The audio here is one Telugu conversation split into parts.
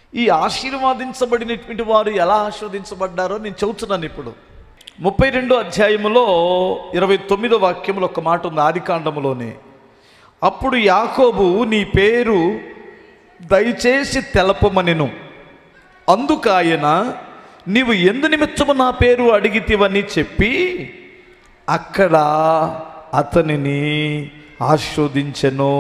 ఈ ఆశీర్వాదించబడినటువంటి వారు ఎలా ఆశీర్వదించబడ్డారో నేను చెబుతున్నాను ఇప్పుడు ముప్పై రెండో అధ్యాయములో ఇరవై తొమ్మిదో వాక్యములో ఒక మాట ఉంది ఆదికాండములోనే అప్పుడు యాకోబు నీ పేరు దయచేసి తెలపమనెను అందుకాయన నీవు ఎందు నిమిత్తము నా పేరు అడిగితివని చెప్పి అక్కడ అతనిని ఆశీర్వదించెను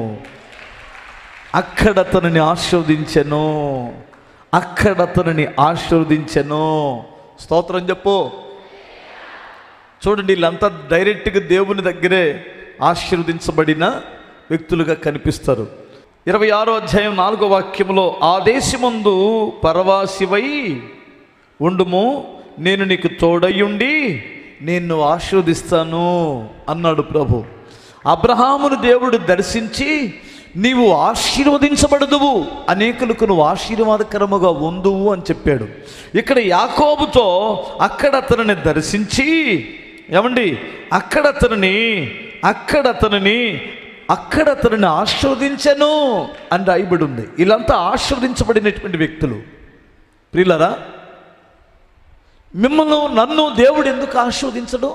అక్కడ అతనిని ఆశీర్వదించెను అక్కడ అతనిని ఆశీర్వదించెను స్తోత్రం చెప్పు చూడండి వీళ్ళంతా డైరెక్ట్గా దేవుని దగ్గరే ఆశీర్వదించబడిన వ్యక్తులుగా కనిపిస్తారు ఇరవై ఆరో అధ్యాయం నాలుగో వాక్యంలో ఆ దేశమందు పరవాసివై ఉండుము నేను నీకు తోడయుండి నిన్ను ఆశీర్వదిస్తాను అన్నాడు ప్రభు అబ్రహామును దేవుడు దర్శించి నీవు ఆశీర్వదించబడదువు అనేకులకు నువ్వు ఆశీర్వాదకరముగా ఉందువు అని చెప్పాడు ఇక్కడ యాకోబుతో అక్కడ అతనిని దర్శించి ఏమండి అక్కడ అతనిని అక్కడ అతనిని అక్కడ అతనిని ఆశీర్వదించను అని రాయబడి ఉంది వీళ్ళంతా ఆశీర్వదించబడినటువంటి వ్యక్తులు ప్రియులరా మిమ్మల్ని నన్ను దేవుడు ఎందుకు ఆశీర్వదించడు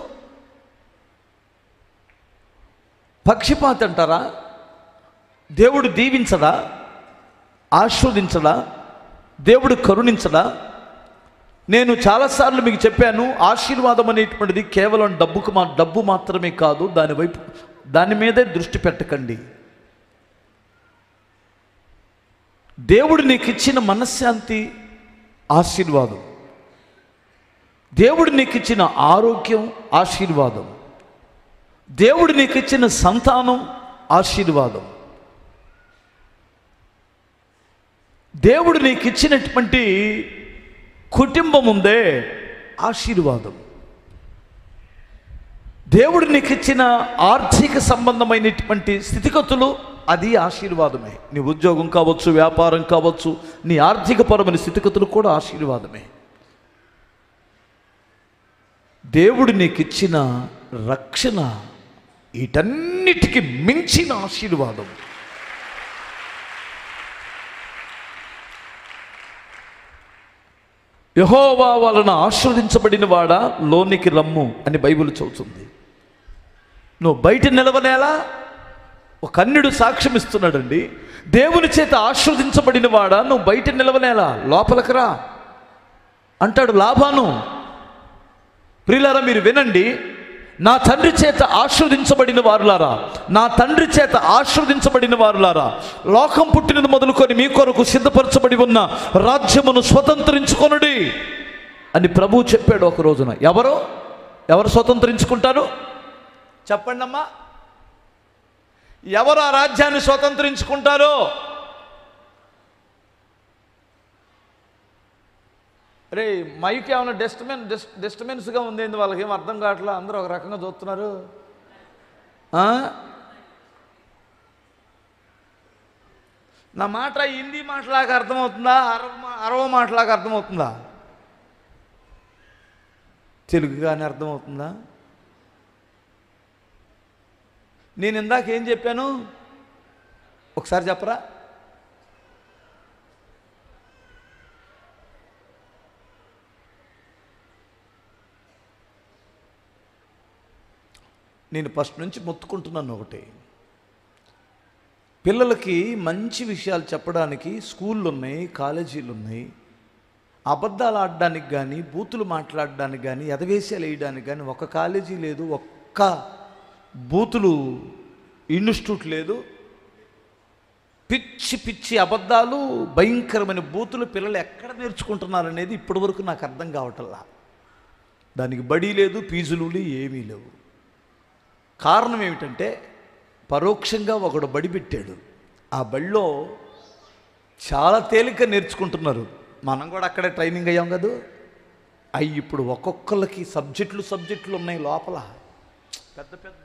పక్షిపాత అంటారా దేవుడు దీవించడా ఆశీర్వదించడా దేవుడు కరుణించడా నేను చాలాసార్లు మీకు చెప్పాను ఆశీర్వాదం అనేటువంటిది కేవలం డబ్బుకు మా డబ్బు మాత్రమే కాదు దాని వైపు దాని మీదే దృష్టి పెట్టకండి దేవుడు నీకు ఇచ్చిన మనశ్శాంతి ఆశీర్వాదం దేవుడు నీకు ఇచ్చిన ఆరోగ్యం ఆశీర్వాదం దేవుడు నీకు ఇచ్చిన సంతానం ఆశీర్వాదం దేవుడు నీకు ఇచ్చినటువంటి కుటుంబం ఉందే ఆశీర్వాదం దేవుడు నీకు ఇచ్చిన ఆర్థిక సంబంధమైనటువంటి స్థితిగతులు అది ఆశీర్వాదమే నీ ఉద్యోగం కావచ్చు వ్యాపారం కావచ్చు నీ ఆర్థికపరమైన స్థితిగతులు కూడా ఆశీర్వాదమే దేవుడు నీకు ఇచ్చిన రక్షణ వీటన్నిటికీ మించిన ఆశీర్వాదం యహోవా వలన ఆశీర్వదించబడిన వాడా లోనికి రమ్ము అని బైబిల్ చెబుతుంది నువ్వు బయట నిలవనేలా ఒక కన్యుడు సాక్ష్యం ఇస్తున్నాడండి దేవుని చేత ఆశీర్వదించబడిన వాడా నువ్వు బయట నిలవనేలా లోపలికి రా అంటాడు లాభాను ప్రియులారా మీరు వినండి నా తండ్రి చేత ఆశీర్వదించబడిన వారులారా నా తండ్రి చేత ఆశీర్వదించబడిన వారులారా లోకం పుట్టినది మొదలుకొని మీ కొరకు సిద్ధపరచబడి ఉన్న రాజ్యమును స్వతంత్రించుకొనుడి అని ప్రభు చెప్పాడు ఒక రోజున ఎవరు ఎవరు స్వతంత్రించుకుంటారు చెప్పండి అమ్మా ఎవరు ఆ రాజ్యాన్ని స్వతంత్రించుకుంటారో అరే మైక్ ఏమైనా డస్ట్మెన్ డస్ట్ డస్ట్మెన్స్గా ఉంది ఏంది వాళ్ళకి ఏం అర్థం కావట్లా అందరూ ఒక రకంగా చూస్తున్నారు ఆ? నా మాట హిందీ మాటలాగా అర్థమవుతుందా అరవ మా- అరవ మాటలాగా అర్థమవుతుందా తెలుగు కానీ అర్థమవుతుందా నేను ఇందాక ఏం చెప్పాను ఒకసారి చెప్పరా నేను ఫస్ట్ నుంచి మొత్తుకుంటున్నాను ఒకటి పిల్లలకి మంచి విషయాలు చెప్పడానికి స్కూళ్ళు ఉన్నాయి కాలేజీలు ఉన్నాయి అబద్ధాలు ఆడడానికి కానీ బూతులు మాట్లాడడానికి కానీ ఎదవేశాలు వేయడానికి కానీ ఒక కాలేజీ లేదు ఒక్క బూతులు ఇన్స్టిట్యూట్ లేదు పిచ్చి పిచ్చి అబద్ధాలు భయంకరమైన బూతులు పిల్లలు ఎక్కడ నేర్చుకుంటున్నారు అనేది ఇప్పటివరకు నాకు అర్థం కావటల్లా దానికి బడి లేదు ఫీజులు లేవు, ఏమీ లేవు కారణం ఏమిటంటే పరోక్షంగా ఒకడు బడి పెట్టాడు ఆ బడిలో చాలా తేలిక నేర్చుకుంటున్నారు మనం కూడా అక్కడే ట్రైనింగ్ అయ్యాం కదా అవి ఇప్పుడు ఒక్కొక్కరికి సబ్జెక్టులు సబ్జెక్టులు ఉన్నాయి లోపల పెద్ద పెద్ద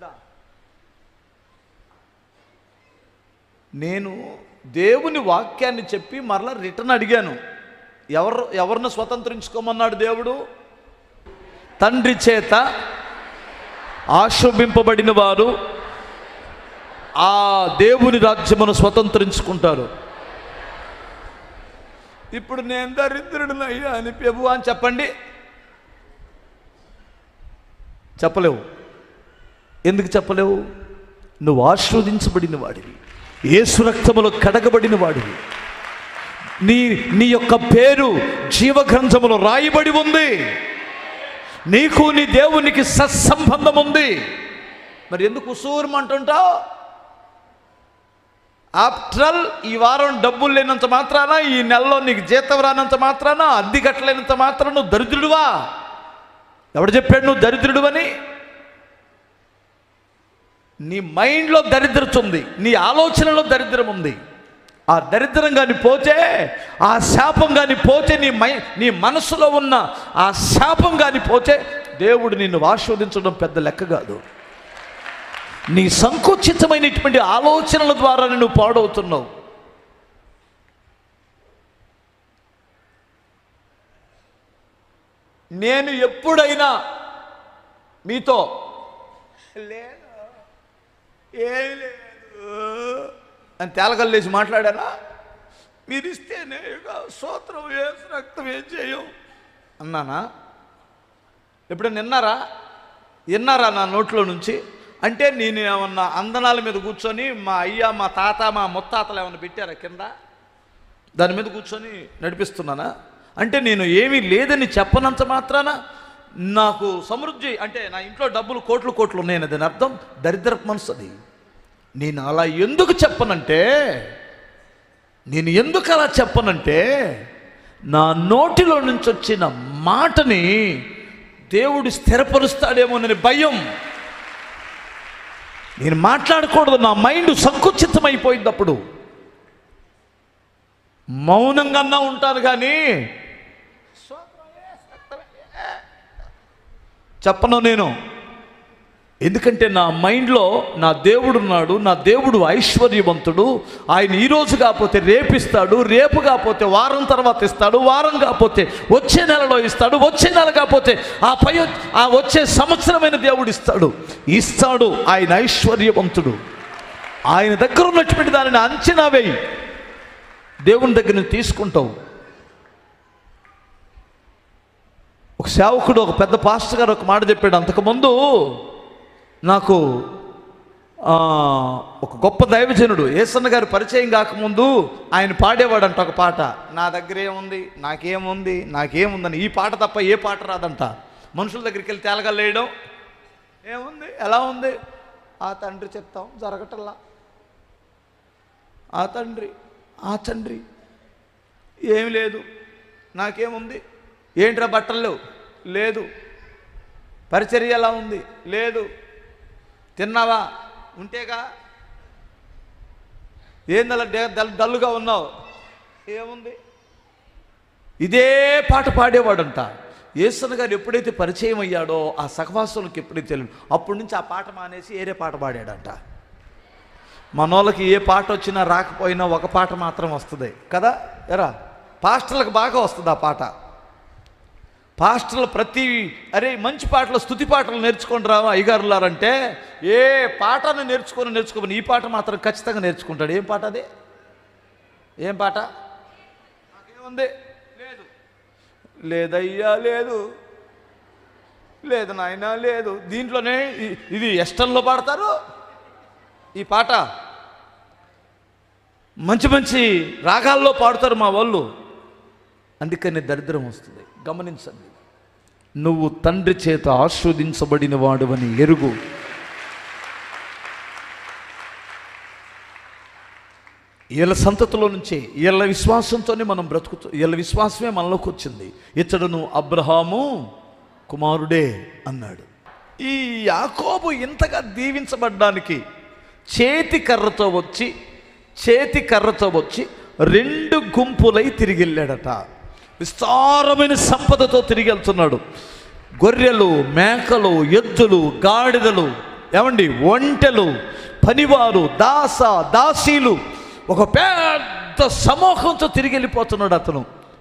నేను దేవుని వాక్యాన్ని చెప్పి మరలా రిటర్న్ అడిగాను ఎవరు ఎవరిని స్వతంత్రించుకోమన్నాడు దేవుడు తండ్రి చేత ఆశోభింపబడిన వారు ఆ దేవుని రాజ్యమును స్వతంత్రించుకుంటారు ఇప్పుడు నేను దరిద్రుడినయ్యా అని ప్రభు అని చెప్పండి చెప్పలేవు ఎందుకు చెప్పలేవు నువ్వు ఆశీర్వదించబడిన వాడివి ఏసు రక్తములో కడగబడిన వాడివి నీ నీ యొక్క పేరు జీవగ్రంథములో రాయబడి ఉంది నీకు నీ దేవునికి సత్సంబంధం ఉంది మరి ఎందుకు ఉసూరమంటుంటావు ఆఫ్టర్ ఈ వారం డబ్బులు లేనంత మాత్రాన ఈ నెలలో నీకు జీతం రానంత మాత్రాన అద్దె కట్టలేనంత మాత్రాన నువ్వు దరిద్రుడువా ఎవడు చెప్పాడు నువ్వు దరిద్రుడువని నీ మైండ్లో దరిద్రత ఉంది నీ ఆలోచనలో దరిద్రం ఉంది ఆ దరిద్రం కానీ పోతే ఆ శాపం కానీ పోతే నీ మై నీ మనసులో ఉన్న ఆ శాపం కానీ పోతే దేవుడు నిన్ను ఆస్వాదించడం పెద్ద లెక్క కాదు నీ సంకుచితమైనటువంటి ఆలోచనల ద్వారా నువ్వు పాడవుతున్నావు నేను ఎప్పుడైనా మీతో లేదు ఏం లేదు అని తేలగల్లేసి మాట్లాడానా మీరు ఇస్తేనే ఇక సూత్రం వేసి రక్తం ఏం చేయం అన్నానా ఎప్పుడైనా విన్నారా విన్నారా నా నోట్లో నుంచి అంటే నేను ఏమన్నా అందనాల మీద కూర్చొని మా అయ్య మా తాత మా ముత్తాతలు ఏమన్నా పెట్టారా కింద దాని మీద కూర్చొని నడిపిస్తున్నానా అంటే నేను ఏమీ లేదని చెప్పనంత మాత్రాన నాకు సమృద్ధి అంటే నా ఇంట్లో డబ్బులు కోట్లు కోట్లు ఉన్నాయని దాని అర్థం దరిద్రపు మనసు అది నేను అలా ఎందుకు చెప్పనంటే నేను ఎందుకు అలా చెప్పనంటే నా నోటిలో నుంచి వచ్చిన మాటని దేవుడు స్థిరపరుస్తాడేమోనని భయం నేను మాట్లాడకూడదు నా మైండ్ సంకుచితమైపోయింది అప్పుడు మౌనంగా ఉంటాను కానీ చెప్పను నేను ఎందుకంటే నా మైండ్లో నా దేవుడు ఉన్నాడు నా దేవుడు ఐశ్వర్యవంతుడు ఆయన ఈ రోజు కాకపోతే రేపిస్తాడు రేపు కాకపోతే వారం తర్వాత ఇస్తాడు వారం కాకపోతే వచ్చే నెలలో ఇస్తాడు వచ్చే నెల కాకపోతే ఆ పై ఆ వచ్చే సంవత్సరమైన దేవుడు ఇస్తాడు ఇస్తాడు ఆయన ఐశ్వర్యవంతుడు ఆయన దగ్గర ఉన్నటువంటి దానిని అంచనా వేయి దేవుని దగ్గర నుంచి తీసుకుంటావు ఒక సేవకుడు ఒక పెద్ద పాస్టర్ గారు ఒక మాట చెప్పాడు అంతకుముందు నాకు ఆ, ఒక గొప్ప దైవజనుడు ఏసన్న గారు పరిచయం కాకముందు ఆయన పాడేవాడంట ఒక పాట నా దగ్గర ఏముంది నాకేముంది నాకేముందని ఈ పాట తప్ప ఏ పాట రాదంట మనుషుల దగ్గరికి వెళ్ళి తేలగలేయడం ఏముంది ఎలా ఉంది ఆ తండ్రి చెప్తాం జరగటల్లా ఆ తండ్రి ఆ తండ్రి ఏమి లేదు నాకేముంది ఏంట్రా బట్టలు లేవు లేదు పరిచర్య ఎలా ఉంది లేదు తిన్నావా ఉంటేగా ఏందలా డే- డల్ డల్లుగా ఉన్నావు ఏముంది ఇదే పాట పాడేవాడంట యేసన్న గారు ఎప్పుడైతే పరిచయం అయ్యాడో ఆ సహవాసులకు ఎప్పుడైతే తెలియదు అప్పటి నుంచి ఆ పాట మానేసి ఏరే పాట పాడాడంట మనోళ్ళకి ఏ పాట వచ్చినా రాకపోయినా ఒక పాట మాత్రం వస్తుంది కదా ఎరా పాస్టర్లకు బాగా వస్తుంది ఆ పాట పాస్టర్లు ప్రతి అరే మంచి పాటలు స్థుతి పాటలు నేర్చుకొని రావా అయ్యగారులారంటే ఏ పాటను నేర్చుకొని నేర్చుకోమని ఈ పాట మాత్రం ఖచ్చితంగా నేర్చుకుంటాడు ఏం పాట అది ఏం పాట నాకేముంది లేదు లేదయ్యా లేదు లేదు నాయనా లేదు దీంట్లోనే ఇ- ఇది ఎస్టన్లో పాడతారు ఈ పాట మంచి మంచి రాగాల్లో పాడుతారు మా వాళ్ళు అందుకని దరిద్రం వస్తుంది గమనించండి నువ్వు తండ్రి చేత ఆస్వాదించబడిన వాడువని ఎరుగు వీళ్ళ సంతతిలో నుంచే వీళ్ళ విశ్వాసంతోనే మనం బ్రతుకుతూ వీళ్ళ విశ్వాసమే మనలోకి వచ్చింది ఇతడును అబ్రహాము కుమారుడే అన్నాడు ఈ యాకోబు ఇంతగా దీవించబడ్డానికి చేతి కర్రతో వచ్చి చేతి కర్రతో వచ్చి రెండు గుంపులై తిరిగి వెళ్ళాడట విస్తారమైన సంపదతో తిరిగి వెళ్తున్నాడు గొర్రెలు మేకలు ఎద్దులు గాడిదలు ఏమండి ఒంటెలు పనివారు దాస దాసీలు ఒక పెద్ద సమూహంతో తిరిగి వెళ్ళిపోతున్నాడు అతను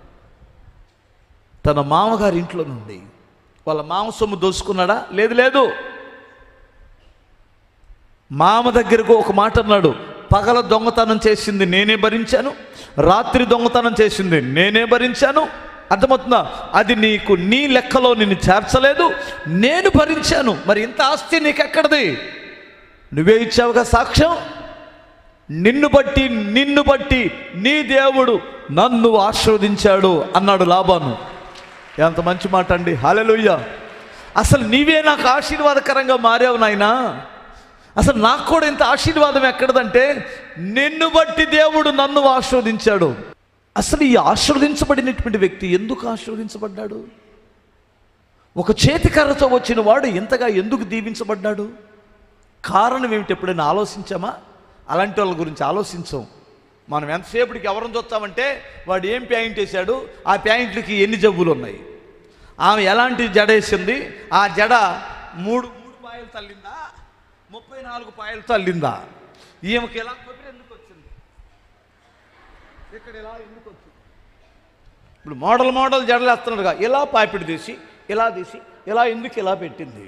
తన మామగారి ఇంట్లో నుండి వాళ్ళ మామ సొమ్ము దోసుకున్నాడా లేదు లేదు మామ దగ్గరకు ఒక మాట అన్నాడు పగల దొంగతనం చేసింది నేనే భరించాను రాత్రి దొంగతనం చేసింది నేనే భరించాను అర్థమవుతుందా అది నీకు నీ లెక్కలో నిన్ను చేర్చలేదు నేను భరించాను మరి ఇంత ఆస్తి నీకెక్కడది నువ్వే ఇచ్చావుగా సాక్ష్యం నిన్ను బట్టి నిన్ను బట్టి నీ దేవుడు నన్ను ఆశీర్వదించాడు అన్నాడు లాభాను ఎంత మంచి మాట అండి హల్లెలూయా అసలు నీవే నాకు ఆశీర్వాదకరంగా మారావు నాయనా అసలు నాకు కూడా ఇంత ఆశీర్వాదం ఎక్కడదంటే నిన్ను బట్టి దేవుడు నన్ను ఆశీర్వదించాడు అసలు ఈ ఆశీర్వదించబడినటువంటి వ్యక్తి ఎందుకు ఆశీర్వదించబడ్డాడు ఒక చేతికర్రతో వచ్చిన వాడు ఇంతగా ఎందుకు దీవించబడ్డాడు కారణం ఏమిటి ఎప్పుడైనా ఆలోచించామా అలాంటి వాళ్ళ గురించి ఆలోచించాం మనం ఎంతసేపటికి ఎవరిని చూస్తామంటే వాడు ఏం ప్యాంట్ వేశాడు ఆ ప్యాంట్లకి ఎన్ని జబ్బులు ఉన్నాయి ఆమె ఎలాంటి జడ వేసింది ఆ జడ మూడు మూడు పాయలు తల్లిందా ముప్పై నాలుగు పాయలు తల్లిందా ఈమెకి ఎలా కొబ్బరి ఎందుకు వచ్చింది ఇక్కడ ఇలా ఎందుకు వచ్చింది ఇప్పుడు మోడల్ మోడల్ జడలు వేస్తున్నాడుగా ఇలా పాపిడి తీసి ఇలా తీసి ఇలా ఎందుకు ఇలా పెట్టింది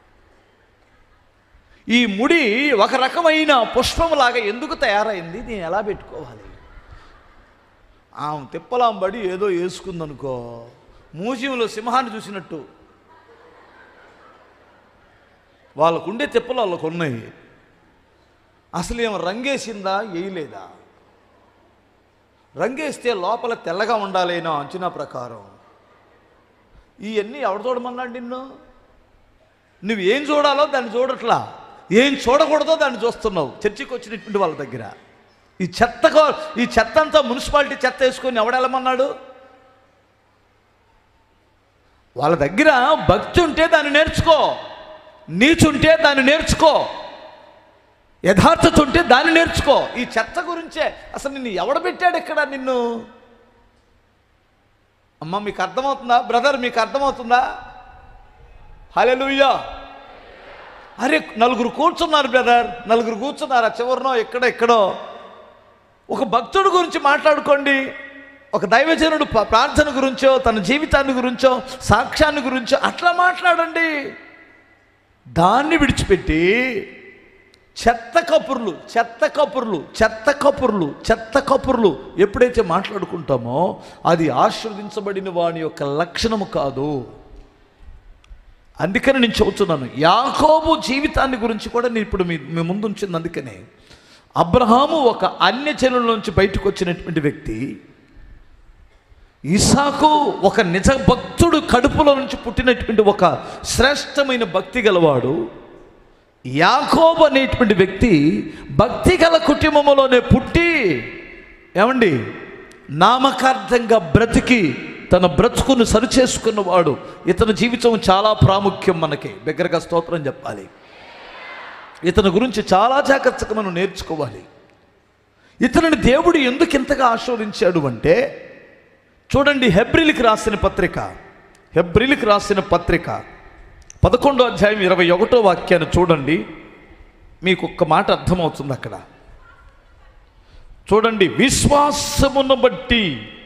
ఈ ముడి ఒక రకమైన పుష్పంలాగా ఎందుకు తయారైంది నేను ఎలా పెట్టుకోవాలి ఆమె తిప్పలాంబడి ఏదో వేసుకుందనుకో మ్యూజియంలో సింహాన్ని చూసినట్టు వాళ్ళకుండే తిప్పలు వాళ్ళకు ఉన్నాయి అసలు ఏమో రంగేసిందా వేయలేదా రంగేస్తే లోపల తెల్లగా ఉండాలి నా అంచనా ప్రకారం ఇవన్నీ ఎవడు చూడమన్నాడు నిన్ను నువ్వు ఏం చూడాలో దాన్ని చూడట్లా ఏం చూడకూడదో దాన్ని చూస్తున్నావు చర్చికి వచ్చినటువంటి వాళ్ళ దగ్గర ఈ చెత్త కో- ఈ చెత్త అంతా మున్సిపాలిటీ చెత్త వేసుకొని ఎవడెళ్ళమన్నాడు వాళ్ళ దగ్గర భక్తి ఉంటే దాన్ని నేర్చుకో నీచుంటే దాన్ని నేర్చుకో యథార్థత ఉంటే దాన్ని నేర్చుకో ఈ చెత్త గురించే అసలు నిన్ను ఎవడ పెట్టాడు ఇక్కడ నిన్ను అమ్మ మీకు అర్థమవుతుందా బ్రదర్ మీకు అర్థమవుతుందా హలెలుయ్యా అరే నలుగురు కూర్చున్నారు బ్రదర్ నలుగురు కూర్చున్నారు ఆ చివరినో ఎక్కడ ఎక్కడో ఒక భక్తుడు గురించి మాట్లాడుకోండి ఒక దైవజనుడు ప- ప్రార్థన గురించో తన జీవితాన్ని గురించో సాక్ష్యాన్ని గురించో అట్లా మాట్లాడండి దాన్ని విడిచిపెట్టి చెత్త కపుర్లు చెత్త కపుర్లు చెత్త కపుర్లు చెత్త కపుర్లు ఎప్పుడైతే మాట్లాడుకుంటామో అది ఆశీర్వదించబడిన వాని యొక్క లక్షణము కాదు అందుకని నేను చెబుతున్నాను యాకోబు జీవితాన్ని గురించి కూడా నేను ఇప్పుడు మీ మీ ముందు ఉంచింది అందుకనే అబ్రహాము ఒక అన్య జనుల నుంచి బయటకు వచ్చినటువంటి వ్యక్తి ఇసాకు ఒక నిజ భక్తుడు కడుపులో నుంచి పుట్టినటువంటి ఒక శ్రేష్టమైన భక్తి గలవాడు యాకోబు అనేటువంటి వ్యక్తి భక్తి గల కుటుంబంలోనే పుట్టి ఏమండి నామకార్థంగా బ్రతికి తన బ్రతుకును సరిచేసుకున్నవాడు ఇతని జీవితం చాలా ప్రాముఖ్యం మనకి దగ్గరగా స్తోత్రం చెప్పాలి ఇతని గురించి చాలా జాగ్రత్తగా మనం నేర్చుకోవాలి ఇతనిని దేవుడు ఎందుకు ఇంతగా ఆశీర్వదించాడు అంటే చూడండి హెబ్రిల్కి రాసిన పత్రిక హెబ్రిల్కి రాసిన పత్రిక పదకొండో అధ్యాయం ఇరవై ఒకటో వాక్యాన్ని చూడండి మీకు ఒక్క మాట అర్థమవుతుంది అక్కడ చూడండి విశ్వాసమును బట్టి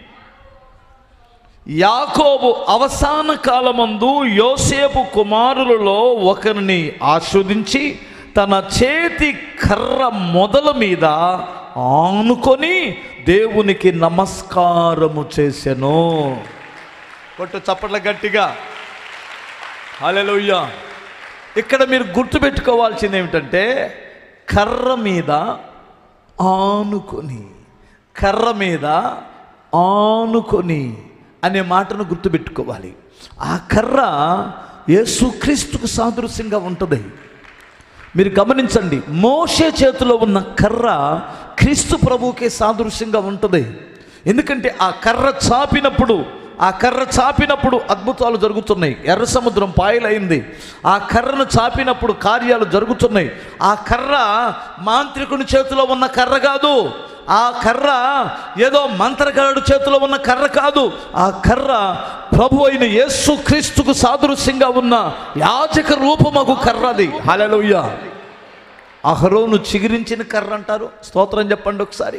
యాకోబు అవసాన కాలమందు యోసేపు కుమారులలో ఒకరిని ఆస్వాదించి తన చేతి కర్ర మొదల మీద ఆనుకొని దేవునికి నమస్కారము చేసెను కొట్టు చప్పట్ల గట్టిగా హల్లెలూయా ఇక్కడ మీరు గుర్తుపెట్టుకోవాల్సింది ఏమిటంటే కర్ర మీద ఆనుకొని కర్ర మీద ఆనుకొని అనే మాటను గుర్తుపెట్టుకోవాలి ఆ కర్ర యేసుక్రీస్తుకు సాదృశ్యంగా ఉంటుంది మీరు గమనించండి మోషే చేతిలో ఉన్న కర్ర క్రీస్తు ప్రభువుకే సాదృశ్యంగా ఉంటుంది ఎందుకంటే ఆ కర్ర చాపినప్పుడు ఆ కర్ర చాపినప్పుడు అద్భుతాలు జరుగుతున్నాయి ఎర్ర సముద్రం పాయలైంది ఆ కర్రను చాపినప్పుడు కార్యాలు జరుగుతున్నాయి ఆ కర్ర మాంత్రికుని చేతిలో ఉన్న కర్ర కాదు ఆ కర్ర ఏదో మంత్రగాడు చేతిలో ఉన్న కర్ర కాదు ఆ కర్ర ప్రభు అయిన యేసు క్రీస్తుకు సాదృశ్యంగా ఉన్న యాజక రూపమగు కర్రది హలలుయ్య అహరోను చిగిరించిన కర్ర అంటారు స్తోత్రం చెప్పండి ఒకసారి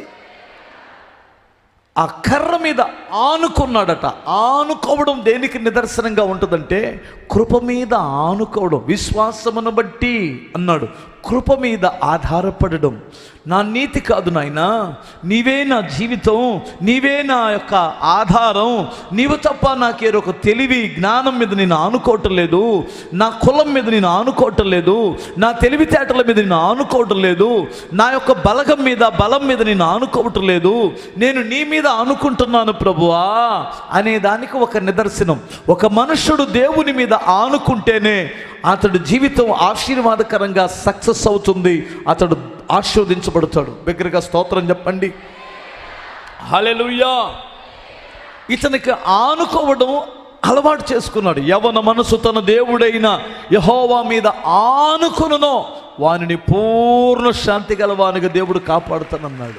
ఆ కర్ర మీద ఆనుకున్నాడట ఆనుకోవడం దేనికి నిదర్శనంగా ఉంటుందంటే కృప మీద ఆనుకోవడం విశ్వాసమును బట్టి అన్నాడు కృప మీద ఆధారపడడం నా నీతి కాదు నాయనా నీవే నా జీవితం నీవే నా యొక్క ఆధారం నీవు తప్ప నాకేరొక తెలివి జ్ఞానం మీద నేను ఆనుకోవటం లేదు నా కులం మీద నేను ఆనుకోవటం లేదు నా తెలివితేటల మీద నేను ఆనుకోవటం లేదు నా యొక్క బలగం మీద బలం మీద నేను ఆనుకోవటం లేదు నేను నీ మీద ఆనుకుంటున్నాను ప్రభువా అనే దానికి ఒక నిదర్శనం ఒక మనుషుడు దేవుని మీద ఆనుకుంటేనే అతడు జీవితం ఆశీర్వాదకరంగా సక్సెస్ అవుతుంది అతడు ఆశీర్వదించబడతాడు బిగ్గరగా స్తోత్రం చెప్పండి హల్లెలూయా ఇతనికి ఆనుకోవడం అలవాటు చేసుకున్నాడు యవన మనసు తన దేవుడైన యహోవా మీద ఆనుకునునో వానిని పూర్ణ శాంతి గలవానిగా దేవుడు కాపాడుతానన్నాడు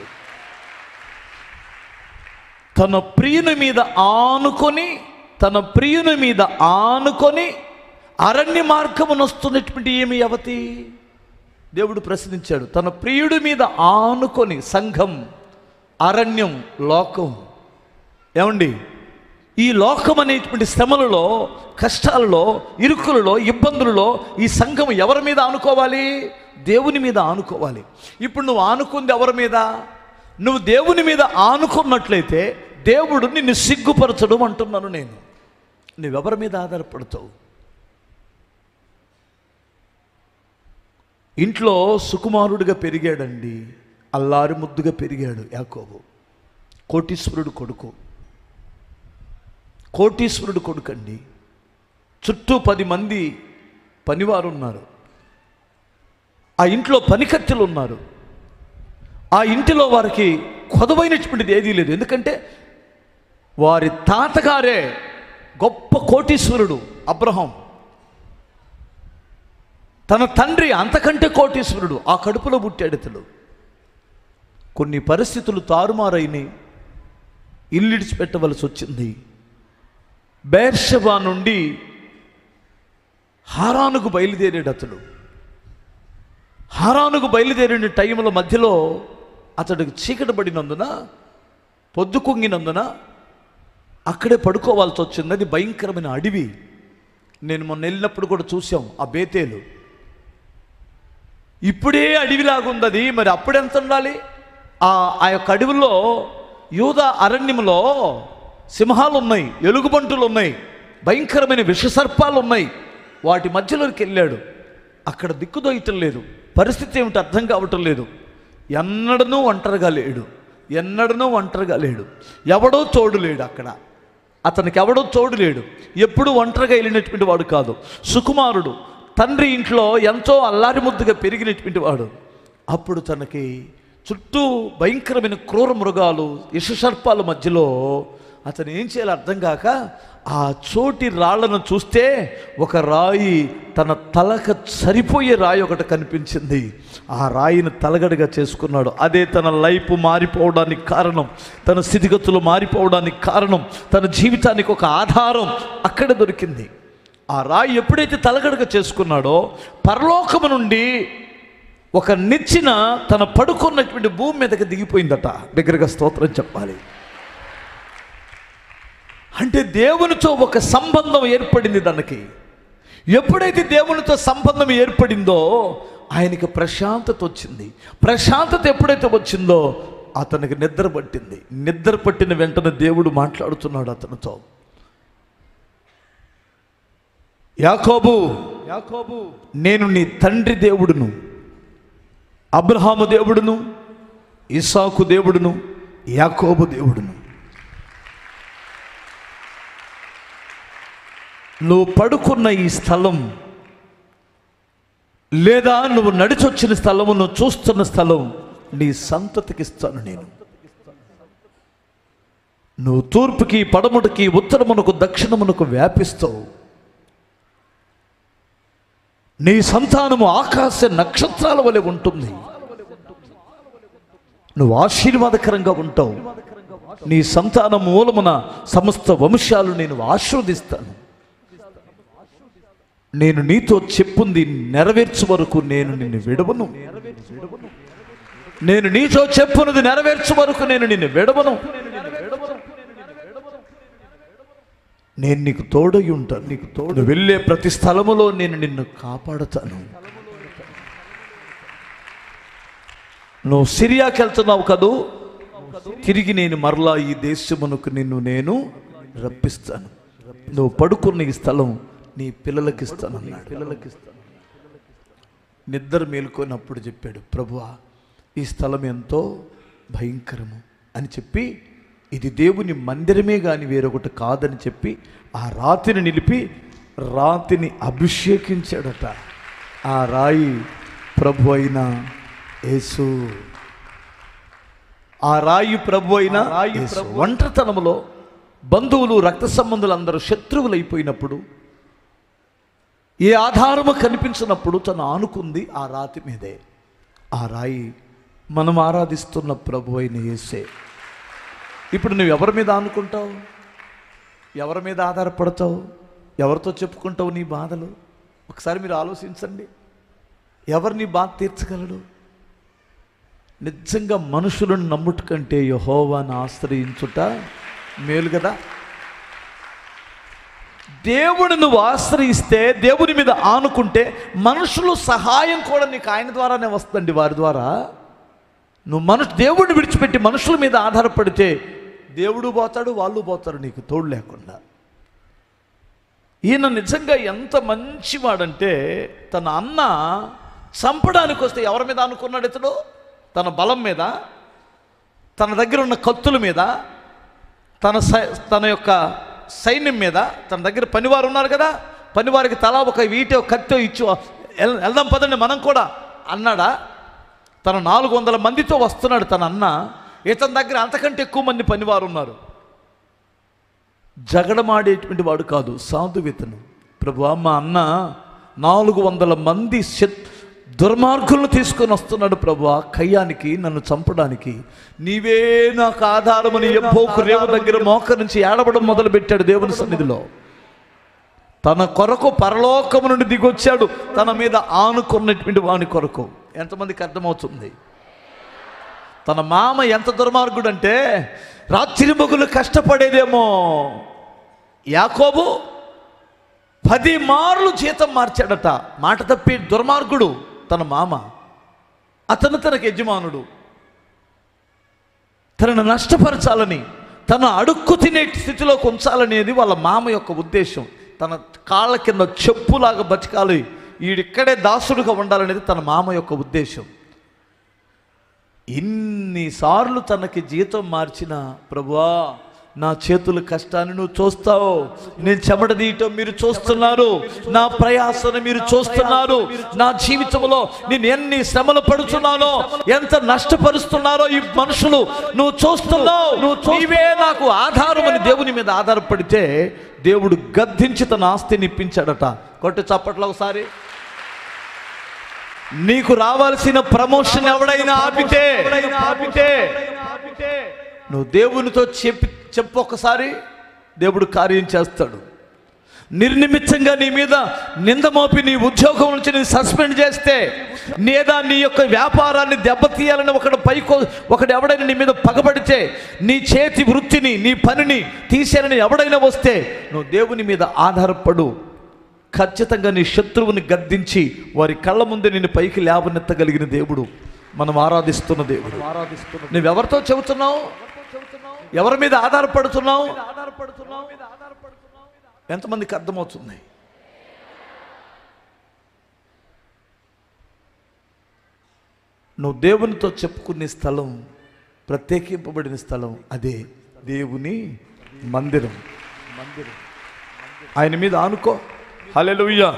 తన ప్రియుని మీద ఆనుకొని తన ప్రియుని మీద ఆనుకొని అరణ్య మార్గమున వస్తున్నటువంటి ఏమి యవతి దేవుడు ప్రశ్నించాడు తన ప్రియుడి మీద ఆనుకొని సంఘం అరణ్యం లోకం ఏమండి ఈ లోకం అనేటువంటి శ్రమలలో కష్టాలలో ఇరుకులలో ఇబ్బందులలో ఈ సంఘం ఎవరి మీద ఆనుకోవాలి దేవుని మీద ఆనుకోవాలి ఇప్పుడు నువ్వు ఆనుకుంది ఎవరి మీద నువ్వు దేవుని మీద ఆనుకున్నట్లయితే దేవుడు నిన్ను సిగ్గుపరచడం అంటున్నాను నేను నువ్వెవరి మీద ఆధారపడతావు ఇంట్లో సుకుమారుడిగా పెరిగాడండి అల్లారి ముద్దుగా పెరిగాడు యాకోబు కోటీశ్వరుడు కొడుకు కోటీశ్వరుడు కొడుకండి చుట్టూ పది మంది పనివారు ఉన్నారు ఆ ఇంట్లో పనికత్తెలు ఉన్నారు ఆ ఇంటిలో వారికి కొదవైనటువంటిది ఏదీ లేదు ఎందుకంటే వారి తాతగారే గొప్ప కోటీశ్వరుడు అబ్రహం తన తండ్రి అంతకంటే కోటీశ్వరుడు ఆ కడుపులో పుట్టాడు ఇతడు కొన్ని పరిస్థితులు తారుమారైనాయి ఇల్లు ఇడిచిపెట్టవలసి వచ్చింది బేర్షబా నుండి హారానుకు బయలుదేరాడు అతడు హారానుకు బయలుదేరిన టైంలో మధ్యలో అతడికి చీకటి పడినందున పొద్దు కుంగినందున అక్కడే పడుకోవాల్సి వచ్చింది అది భయంకరమైన అడవి నేను మొన్న వెళ్ళినప్పుడు కూడా చూసాం ఆ బేతేలు ఇప్పుడే అడవిలాగా అది మరి అప్పుడు ఎంత ఉండాలి ఆ ఆ యొక్క అడవిలో యూద అరణ్యంలో సింహాలు ఉన్నాయి ఎలుగుబంటులు ఉన్నాయి భయంకరమైన విషసర్పాలు ఉన్నాయి వాటి మధ్యలోకి వెళ్ళాడు అక్కడ దిక్కుదోయటం లేదు పరిస్థితి ఏమిటి అర్థం కావటం లేదు ఎన్నడనూ ఒంటరిగా లేడు ఎన్నడనూ ఒంటరిగా లేడు ఎవడో తోడు లేడు అక్కడ అతనికి ఎవడో తోడు లేడు ఎప్పుడు ఒంటరిగా వెళ్ళినటువంటి వాడు కాదు సుకుమారుడు తండ్రి ఇంట్లో ఎంతో అల్లారి ముద్దుగా పెరిగినటువంటి వాడు అప్పుడు తనకి చుట్టూ భయంకరమైన క్రూర మృగాలు ఇషసర్పాల మధ్యలో అతను ఏం చేయాలో అర్థం కాక ఆ చోటి రాళ్లను చూస్తే ఒక రాయి తన తలకు సరిపోయే రాయి ఒకటి కనిపించింది ఆ రాయిని తలగడగా చేసుకున్నాడు అదే తన లైఫ్ మారిపోవడానికి కారణం తన స్థితిగతులు మారిపోవడానికి కారణం తన జీవితానికి ఒక ఆధారం అక్కడ దొరికింది ఆ రాయి ఎప్పుడైతే తలగడగా చేసుకున్నాడో పరలోకము నుండి ఒక నిచ్చిన తన పడుకున్నటువంటి భూమి మీదకి దిగిపోయిందట దగ్గరగా స్తోత్రం చెప్పాలి అంటే దేవునితో ఒక సంబంధం ఏర్పడింది దానికి ఎప్పుడైతే దేవునితో సంబంధం ఏర్పడిందో ఆయనకి ప్రశాంతత వచ్చింది ప్రశాంతత ఎప్పుడైతే వచ్చిందో అతనికి నిద్ర పట్టింది నిద్ర పట్టిన వెంటనే దేవుడు మాట్లాడుతున్నాడు అతనితో యాకోబు యాకోబు నేను నీ తండ్రి దేవుడును అబ్రహాము దేవుడును ఇసాకు దేవుడును యాకోబు దేవుడును నువ్వు పడుకున్న ఈ స్థలం లేదా నువ్వు నడిచొచ్చిన స్థలము నువ్వు చూస్తున్న స్థలం నీ సంతతికి ఇస్తాను నేను నువ్వు తూర్పుకి పడముడికి ఉత్తరమునకు దక్షిణమునకు వ్యాపిస్తావు నీ సంతానము ఆకాశ నక్షత్రాల వలె ఉంటుంది నువ్వు ఆశీర్వాదకరంగా ఉంటావు నీ సంతాన మూలమున సమస్త వంశాలు నేను ఆశీర్వదిస్తాను నేను నీతో చెప్పుంది నెరవేర్చు వరకు నేను నిన్ను విడవను నేను నీతో చెప్పున్నది నెరవేర్చు వరకు నేను నిన్ను విడవను నేను నీకు తోడై ఉంటాను నీకు తోడు వెళ్ళే ప్రతి స్థలములో నేను నిన్ను కాపాడుతాను నువ్వు సిరియాకి వెళ్తున్నావు కదూ తిరిగి నేను మరలా ఈ దేశమునకు నిన్ను నేను రప్పిస్తాను నువ్వు పడుకున్న ఈ స్థలం నీ పిల్లలకి ఇస్తాను అన్నాడు. పిల్లలకి ఇస్తాను నిద్ర మేలుకొన్నప్పుడు చెప్పాడు ప్రభువా ఈ స్థలం ఎంతో భయంకరము అని చెప్పి ఇది దేవుని మందిరమే కానీ వేరొకటి కాదని చెప్పి ఆ రాతిని నిలిపి రాతిని అభిషేకించాడట ఆ రాయి ప్రభు అయిన యేసు ఆ రాయి ప్రభు అయిన యేసు. ఒంటరితనములో బంధువులు రక్త సంబంధులు అందరూ శత్రువులు అయిపోయినప్పుడు ఏ ఆధారము కనిపించినప్పుడు తను ఆనుకుంది ఆ రాతి మీదే ఆ రాయి మనం ఆరాధిస్తున్న ప్రభు అయిన యేసే ఇప్పుడు నువ్వు ఎవరి మీద ఆనుకుంటావు ఎవరి మీద ఆధారపడతావు ఎవరితో చెప్పుకుంటావు నీ బాధలు ఒకసారి మీరు ఆలోచించండి ఎవరు నీ బాధ తీర్చగలడు నిజంగా మనుషులను నమ్ముట కంటే యహోవాను ఆశ్రయించుట మేలు కదా దేవుని నువ్వు ఆశ్రయిస్తే దేవుని మీద ఆనుకుంటే మనుషులు సహాయం కూడా నీకు ఆయన ద్వారానే వస్తుంది వారి ద్వారా నువ్వు మనుషు దేవుడిని విడిచిపెట్టి మనుషుల మీద ఆధారపడితే దేవుడు పోతాడు వాళ్ళు పోతారు నీకు తోడు లేకుండా ఈయన నిజంగా ఎంత మంచివాడంటే తన అన్న చంపడానికి వస్తే ఎవరి మీద అనుకున్నాడు ఇతడు తన బలం మీద తన దగ్గర ఉన్న కత్తుల మీద తన సై- తన యొక్క సైన్యం మీద తన దగ్గర పనివారు ఉన్నారు కదా పనివారికి తలా ఒక వీటో కత్తో ఇచ్చు "ఎల్- వెళ్దాం పదండి మనం కూడా అన్నాడా తన నాలుగు వందల మందితో వస్తున్నాడు తన అన్న ఇతని దగ్గర అంతకంటే ఎక్కువ మంది పనివారు ఉన్నారు జగడమాడేటువంటి వాడు కాదు సాధువితను ప్రభు మా అన్న నాలుగు వందల మంది శత్ దుర్మార్గులను తీసుకొని వస్తున్నాడు ప్రభు కయ్యానికి నన్ను చంపడానికి నీవే నాకు ఆధారమని ఎబ్బోకు రేవ దగ్గర మోక నుంచి ఏడవడం మొదలుపెట్టాడు దేవుని సన్నిధిలో తన కొరకు పరలోకము నుండి దిగొచ్చాడు తన మీద ఆనుకున్నటువంటి వాని కొరకు ఎంతమందికి అర్థమవుతుంది తన మామ ఎంత దుర్మార్గుడు అంటే రాత్రి మొగులు కష్టపడేదేమో యాకోబు పది మార్లు జీతం మార్చాడట మాట తప్పి దుర్మార్గుడు తన మామ అతను తనకు యజమానుడు తనను నష్టపరచాలని తన అడుక్కు తినే స్థితిలోకి ఉంచాలనేది వాళ్ళ మామ యొక్క ఉద్దేశం తన కాళ్ళ కింద చెప్పులాగా బతకాలి ఈడిక్కడే దాసుడుగా ఉండాలనేది తన మామ యొక్క ఉద్దేశం ఇన్నిసార్లు తనకి జీతం మార్చిన ప్రభువా నా చేతుల కష్టాన్ని నువ్వు చూస్తావు నేను చెమట తీయటం మీరు చూస్తున్నారు నా ప్రయాసను మీరు చూస్తున్నారు నా జీవితంలో నేను ఎన్ని శ్రమలు పడుతున్నానో ఎంత నష్టపరుస్తున్నారో ఈ మనుషులు నువ్వు చూస్తున్నావు నువ్వు నీవే నాకు ఆధారం అని దేవుని మీద ఆధారపడితే దేవుడు గద్దించి తన ఆస్తిని ఇప్పించాడట కొట్టి చప్పట్లో ఒకసారి నీకు రావాల్సిన ప్రమోషన్ ఎవడైనా ఆపితే ఆపితే నువ్వు దేవునితో చెప్పి చెప్పు ఒకసారి దేవుడు కార్యం చేస్తాడు నిర్నిమిత్తంగా నీ మీద నింద మోపి నీ ఉద్యోగం నుంచి నీ సస్పెండ్ చేస్తే లేదా నీ యొక్క వ్యాపారాన్ని దెబ్బతీయాలని ఒకడు పైకో ఒకడు ఎవడైనా నీ మీద పగబడితే నీ చేతి వృత్తిని నీ పనిని తీసేయాలని ఎవడైనా వస్తే నువ్వు దేవుని మీద ఆధారపడు ఖచ్చితంగా నీ శత్రువుని గద్దించి వారి కళ్ళ ముందే నిన్ను పైకి లేవనెత్తగలిగిన దేవుడు మనం ఆరాధిస్తున్న దేవుడు నువ్వెవరితో చెబుతున్నావు ఎవరి మీద ఆధారపడుతున్నావు ఎంతమందికి అర్థమవుతుంది నువ్వు దేవునితో చెప్పుకునే స్థలం ప్రత్యేకింపబడిన స్థలం అదే దేవుని మందిరం మందిరం ఆయన మీద ఆనుకో హల్లెలూయా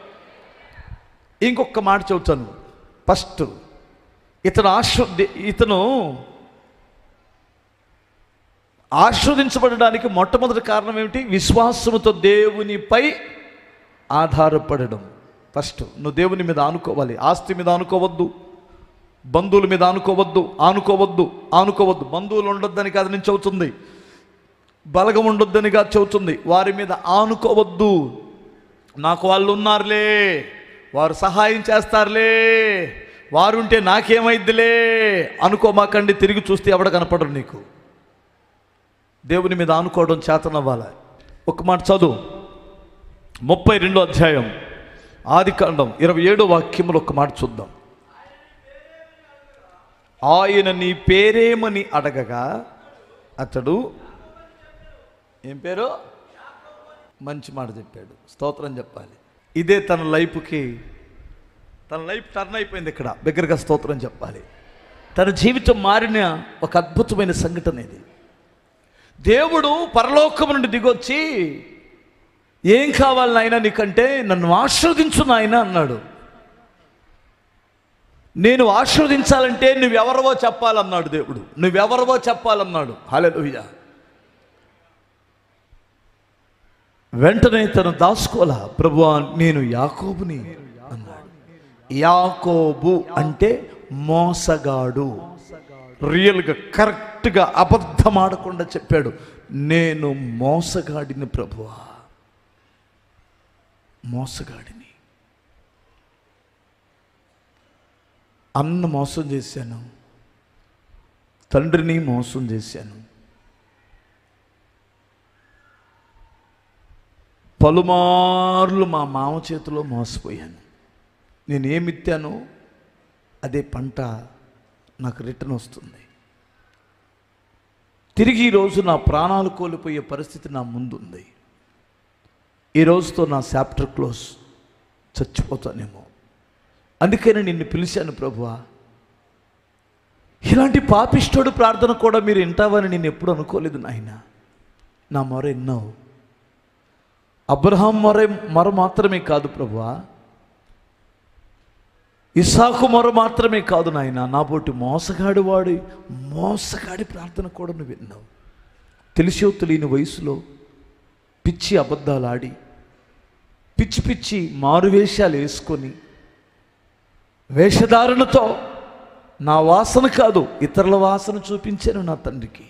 ఇంకొక మాట చెబుతాను ఫస్ట్ ఇతను ఆశ్ర ఇతను ఆస్వాదించబడడానికి మొట్టమొదటి కారణం ఏమిటి విశ్వాసముతో దేవునిపై ఆధారపడడం ఫస్ట్ నువ్వు దేవుని మీద ఆనుకోవాలి ఆస్తి మీద ఆనుకోవద్దు బంధువుల మీద ఆనుకోవద్దు ఆనుకోవద్దు ఆనుకోవద్దు బంధువులు ఉండొద్దని కాదు నేను చెబుతుంది బలగం ఉండొద్దని కాదు చెబుతుంది వారి మీద ఆనుకోవద్దు నాకు వాళ్ళు ఉన్నారులే వారు సహాయం చేస్తారులే వారుంటే నాకేమైద్దిలే అనుకోమాకండి తిరిగి చూస్తే ఎవడ కనపడరు నీకు దేవుని మీద ఆనుకోవడం చేతనవ్వాలి ఒక మాట చదువు ముప్పై రెండో అధ్యాయం ఆది కాండం ఇరవై ఏడో వాక్యములు ఒక మాట చూద్దాం ఆయన నీ పేరేమని అడగగా అతడు ఏం పేరు మంచి మాట చెప్పాడు స్తోత్రం చెప్పాలి ఇదే తన లైఫ్కి తన లైఫ్ టర్న్ అయిపోయింది ఇక్కడ దగ్గరగా స్తోత్రం చెప్పాలి తన జీవితం మారిన ఒక అద్భుతమైన సంఘటన ఇది దేవుడు పరలోకం నుండి దిగొచ్చి ఏం కావాలి నాయన నీకంటే నన్ను ఆశీర్వదించు నాయన అన్నాడు నేను ఆశీర్వదించాలంటే నువ్వెవరవో చెప్పాలన్నాడు దేవుడు నువ్వెవరవో చెప్పాలన్నాడు హల్లెలూయా వెంటనే తను దాసుకోలా ప్రభువా నేను యాకోబుని అన్నాడు యాకోబు అంటే మోసగాడు రియల్గా కరెక్ట్గా అబద్ధం ఆడకుండా చెప్పాడు నేను మోసగాడిని ప్రభువా మోసగాడిని అన్న మోసం చేశాను తండ్రిని మోసం చేశాను పలుమార్లు మా మామ చేతిలో మోసపోయాను నేను ఏమిత్తానో అదే పంట నాకు రిటర్న్ వస్తుంది తిరిగి ఈరోజు నా ప్రాణాలు కోల్పోయే పరిస్థితి నా ముందుంది ఈ రోజుతో నా చాప్టర్ క్లోజ్ చచ్చిపోతానేమో అందుకని నిన్ను పిలిచాను ప్రభువా ఇలాంటి పాపిష్టోడు ప్రార్థన కూడా మీరు వింటావని నేను ఎప్పుడు అనుకోలేదు నాయన నా మొర ఎన్నావు అబ్రహాం మొర మొర మాత్రమే కాదు ప్రభువా ఇసాకు మొర మాత్రమే కాదు నాయన నా పోటీ మోసగాడి వాడి మోసగాడి ప్రార్థన కూడా నువ్వు విన్నావు తెలిసో తెలియని వయసులో పిచ్చి అబద్ధాలు ఆడి పిచ్చి పిచ్చి మారువేషాలు వేసుకొని వేషధారణతో నా వాసన కాదు ఇతరుల వాసన చూపించాను నా తండ్రికి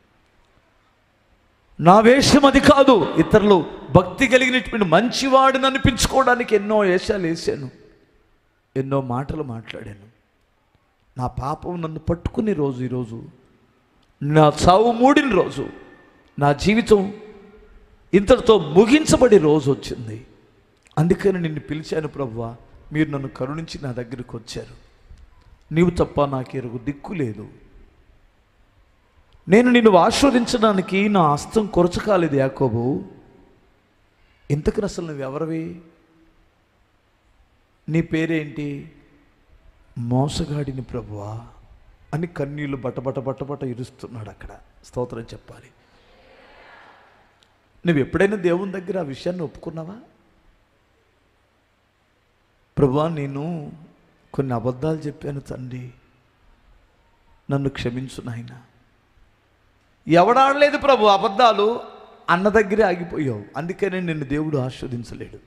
నా వేషం అది కాదు ఇతరులు భక్తి కలిగినటువంటి మంచివాడిని అనిపించుకోవడానికి ఎన్నో వేషాలు వేసాను ఎన్నో మాటలు మాట్లాడాను నా పాపం నన్ను పట్టుకునే రోజు ఈరోజు నా చావు మూడిన రోజు నా జీవితం ఇంతటితో ముగించబడే రోజు వచ్చింది అందుకని నిన్ను పిలిచాను ప్రభువా మీరు నన్ను కరుణించి నా దగ్గరికి వచ్చారు నీవు తప్ప నాకు ఎరుగు దిక్కు లేదు నేను నిన్ను ఆస్వాదించడానికి నా హస్తం కొరచకాలేదు యాకోబు ఇంతకు అసలు నువ్వెవరివి నీ పేరేంటి మోసగాడిని ప్రభువా అని కన్నీళ్లు బట్టబట్ట బట్టబట్ట ఇరుస్తున్నాడు అక్కడ స్తోత్రం చెప్పాలి నువ్వు ఎప్పుడైనా దేవుని దగ్గర ఆ విషయాన్ని ఒప్పుకున్నావా ప్రభువా నేను కొన్ని అబద్ధాలు చెప్పాను తండ్రి నన్ను క్షమించు నాయన ఎవడాడలేదు ప్రభు అబద్ధాలు అన్న దగ్గరే ఆగిపోయావు అందుకనే నిన్ను దేవుడు ఆస్వాదించలేడు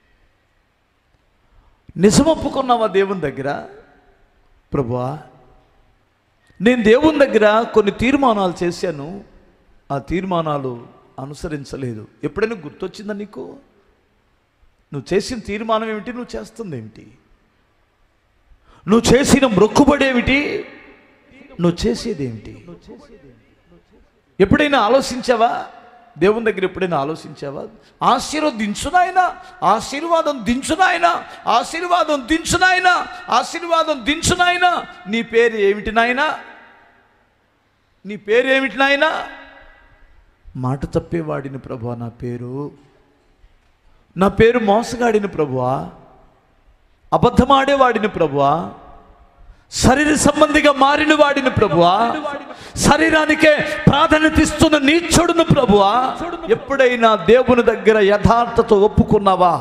నిజం ఒప్పుకున్నావా దేవుని దగ్గర ప్రభువా నేను దేవుని దగ్గర కొన్ని తీర్మానాలు చేశాను ఆ తీర్మానాలు అనుసరించలేదు ఎప్పుడైనా గుర్తొచ్చిందా నీకు నువ్వు చేసిన తీర్మానం ఏమిటి నువ్వు చేస్తుంది ఏమిటి నువ్వు చేసిన మొక్కుబడి ఏమిటి నువ్వు చేసేది ఏమిటి ఎప్పుడైనా ఆలోచించావా దేవుని దగ్గర ఎప్పుడైనా ఆలోచించావా ఆశీర్వదించు నాయన ఆశీర్వాదం దించు నాయన ఆశీర్వాదం దించు నాయన ఆశీర్వాదం దించు నాయన నీ పేరు ఏమిటి నాయన నీ పేరు ఏమిటి నాయన మాట తప్పేవాడిని ప్రభు నా పేరు నా పేరు మోసగాడిని ప్రభువా అబద్ధమాడేవాడిని ప్రభువా శరీర సంబంధిగా మారిన వాడిని ప్రభువా శరీరానికే ప్రాధాన్యత ఇస్తున్న నీచుడును ప్రభువా ఎప్పుడైనా దేవుని దగ్గర యథార్థత ఒప్పుకున్నావా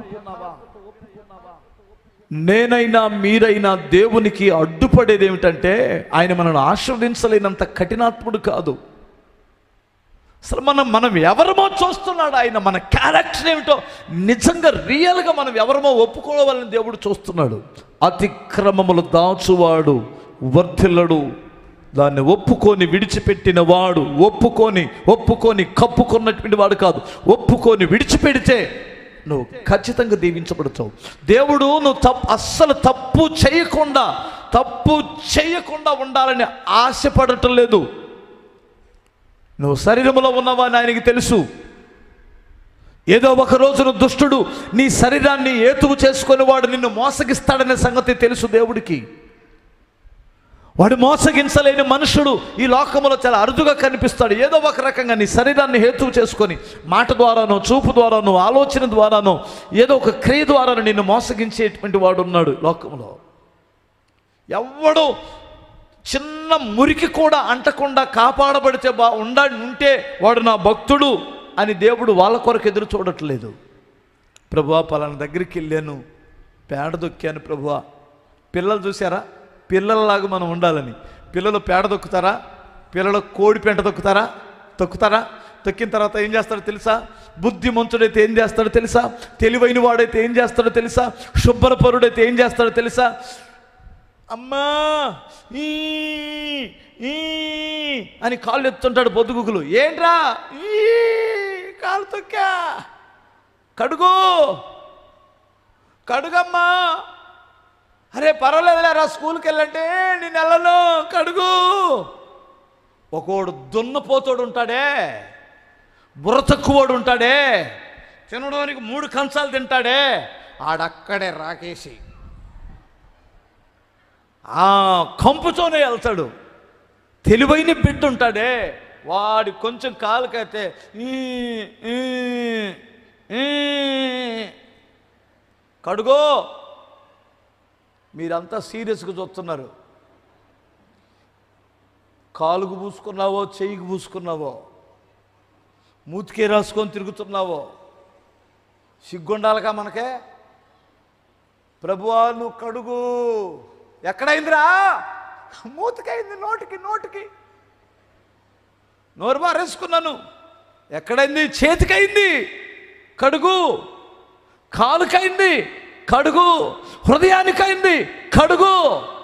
నేనైనా మీరైనా దేవునికి అడ్డుపడేది ఏమిటంటే ఆయన మనల్ని ఆశీర్వదించలేనంత కఠినాత్ముడు కాదు అసలు మనం మనం ఎవరమో చూస్తున్నాడు ఆయన మన క్యారెక్టర్ ఏమిటో నిజంగా రియల్గా మనం ఎవరమో ఒప్పుకోవాలని దేవుడు చూస్తున్నాడు అతిక్రమములు దాచువాడు వర్ధిల్లడు దాన్ని ఒప్పుకొని విడిచిపెట్టిన వాడు ఒప్పుకొని ఒప్పుకొని కప్పుకున్నటువంటి వాడు కాదు ఒప్పుకొని విడిచిపెడితే నువ్వు ఖచ్చితంగా దీవించబడతావు దేవుడు నువ్వు తప్పు అస్సలు తప్పు చేయకుండా తప్పు చేయకుండా ఉండాలని ఆశపడటం లేదు నువ్వు శరీరంలో ఉన్నవా అని ఆయనకి తెలుసు ఏదో ఒక రోజున దుష్టుడు నీ శరీరాన్ని ఏతువు చేసుకొని వాడు నిన్ను మోసగిస్తాడనే సంగతి తెలుసు దేవుడికి వాడు మోసగించలేని మనుషుడు ఈ లోకంలో చాలా అరుదుగా కనిపిస్తాడు ఏదో ఒక రకంగా నీ శరీరాన్ని హేతువు చేసుకొని మాట ద్వారానో చూపు ద్వారానో ఆలోచన ద్వారానో ఏదో ఒక క్రియ ద్వారానో నిన్ను మోసగించేటువంటి వాడు ఉన్నాడు లోకంలో ఎవడు చిన్న మురికి కూడా అంటకుండా కాపాడబడితే బా ఉండ ఉంటే వాడు నా భక్తుడు అని దేవుడు వాళ్ళ కొరకు ఎదురు చూడట్లేదు ప్రభువా పలానా దగ్గరికి వెళ్ళాను పేడ దొక్కాను ప్రభువా పిల్లలు చూసారా పిల్లలలాగా మనం ఉండాలని పిల్లలు పేడ దొక్కుతారా పిల్లలు కోడి పెంట దొక్కుతారా తొక్కుతారా తొక్కిన తర్వాత ఏం చేస్తాడో తెలుసా బుద్ధిమంతుడైతే ఏం చేస్తాడో తెలుసా తెలివైన వాడైతే ఏం చేస్తాడో తెలుసా శుభ్రపరుడైతే ఏం చేస్తాడో తెలుసా అమ్మా ఈ ఈ అని కాళ్ళు ఎత్తుంటాడు బొద్దుగుకులు ఏంట్రా ఈ కాలు తొక్కా కడుగు కడుగమ్మా అరే పర్వాలేదులేరా స్కూల్కి వెళ్ళంటే నేను వెళ్ళను కడుగు ఒకడు దున్నపోతోడు ఉంటాడే బుర్ర తక్కువడు ఉంటాడే తినడానికి మూడు కంచాలు తింటాడే ఆడక్కడే రాకేసి ఆ కంపుతోనే వెళ్తాడు తెలివైన బిడ్డ ఉంటాడే వాడి కొంచెం కాలుకైతే ఈ, ఈ, ఈ. కడుగో మీరంతా సీరియస్గా చూస్తున్నారు కాలుకు పూసుకున్నావో చెయ్యికి పూసుకున్నావో మూతికే రాసుకొని తిరుగుతున్నావో సిగ్గుండాలిగా మనకే ప్రభువా నువ్వు కడుగు ఎక్కడైందిరా మూతికైంది నోటికి నోటికి నోరు బారేసుకున్నాను ఎక్కడైంది చేతికైంది కడుగు కాలుకైంది కడుగు హృదయానికైంది కడుగు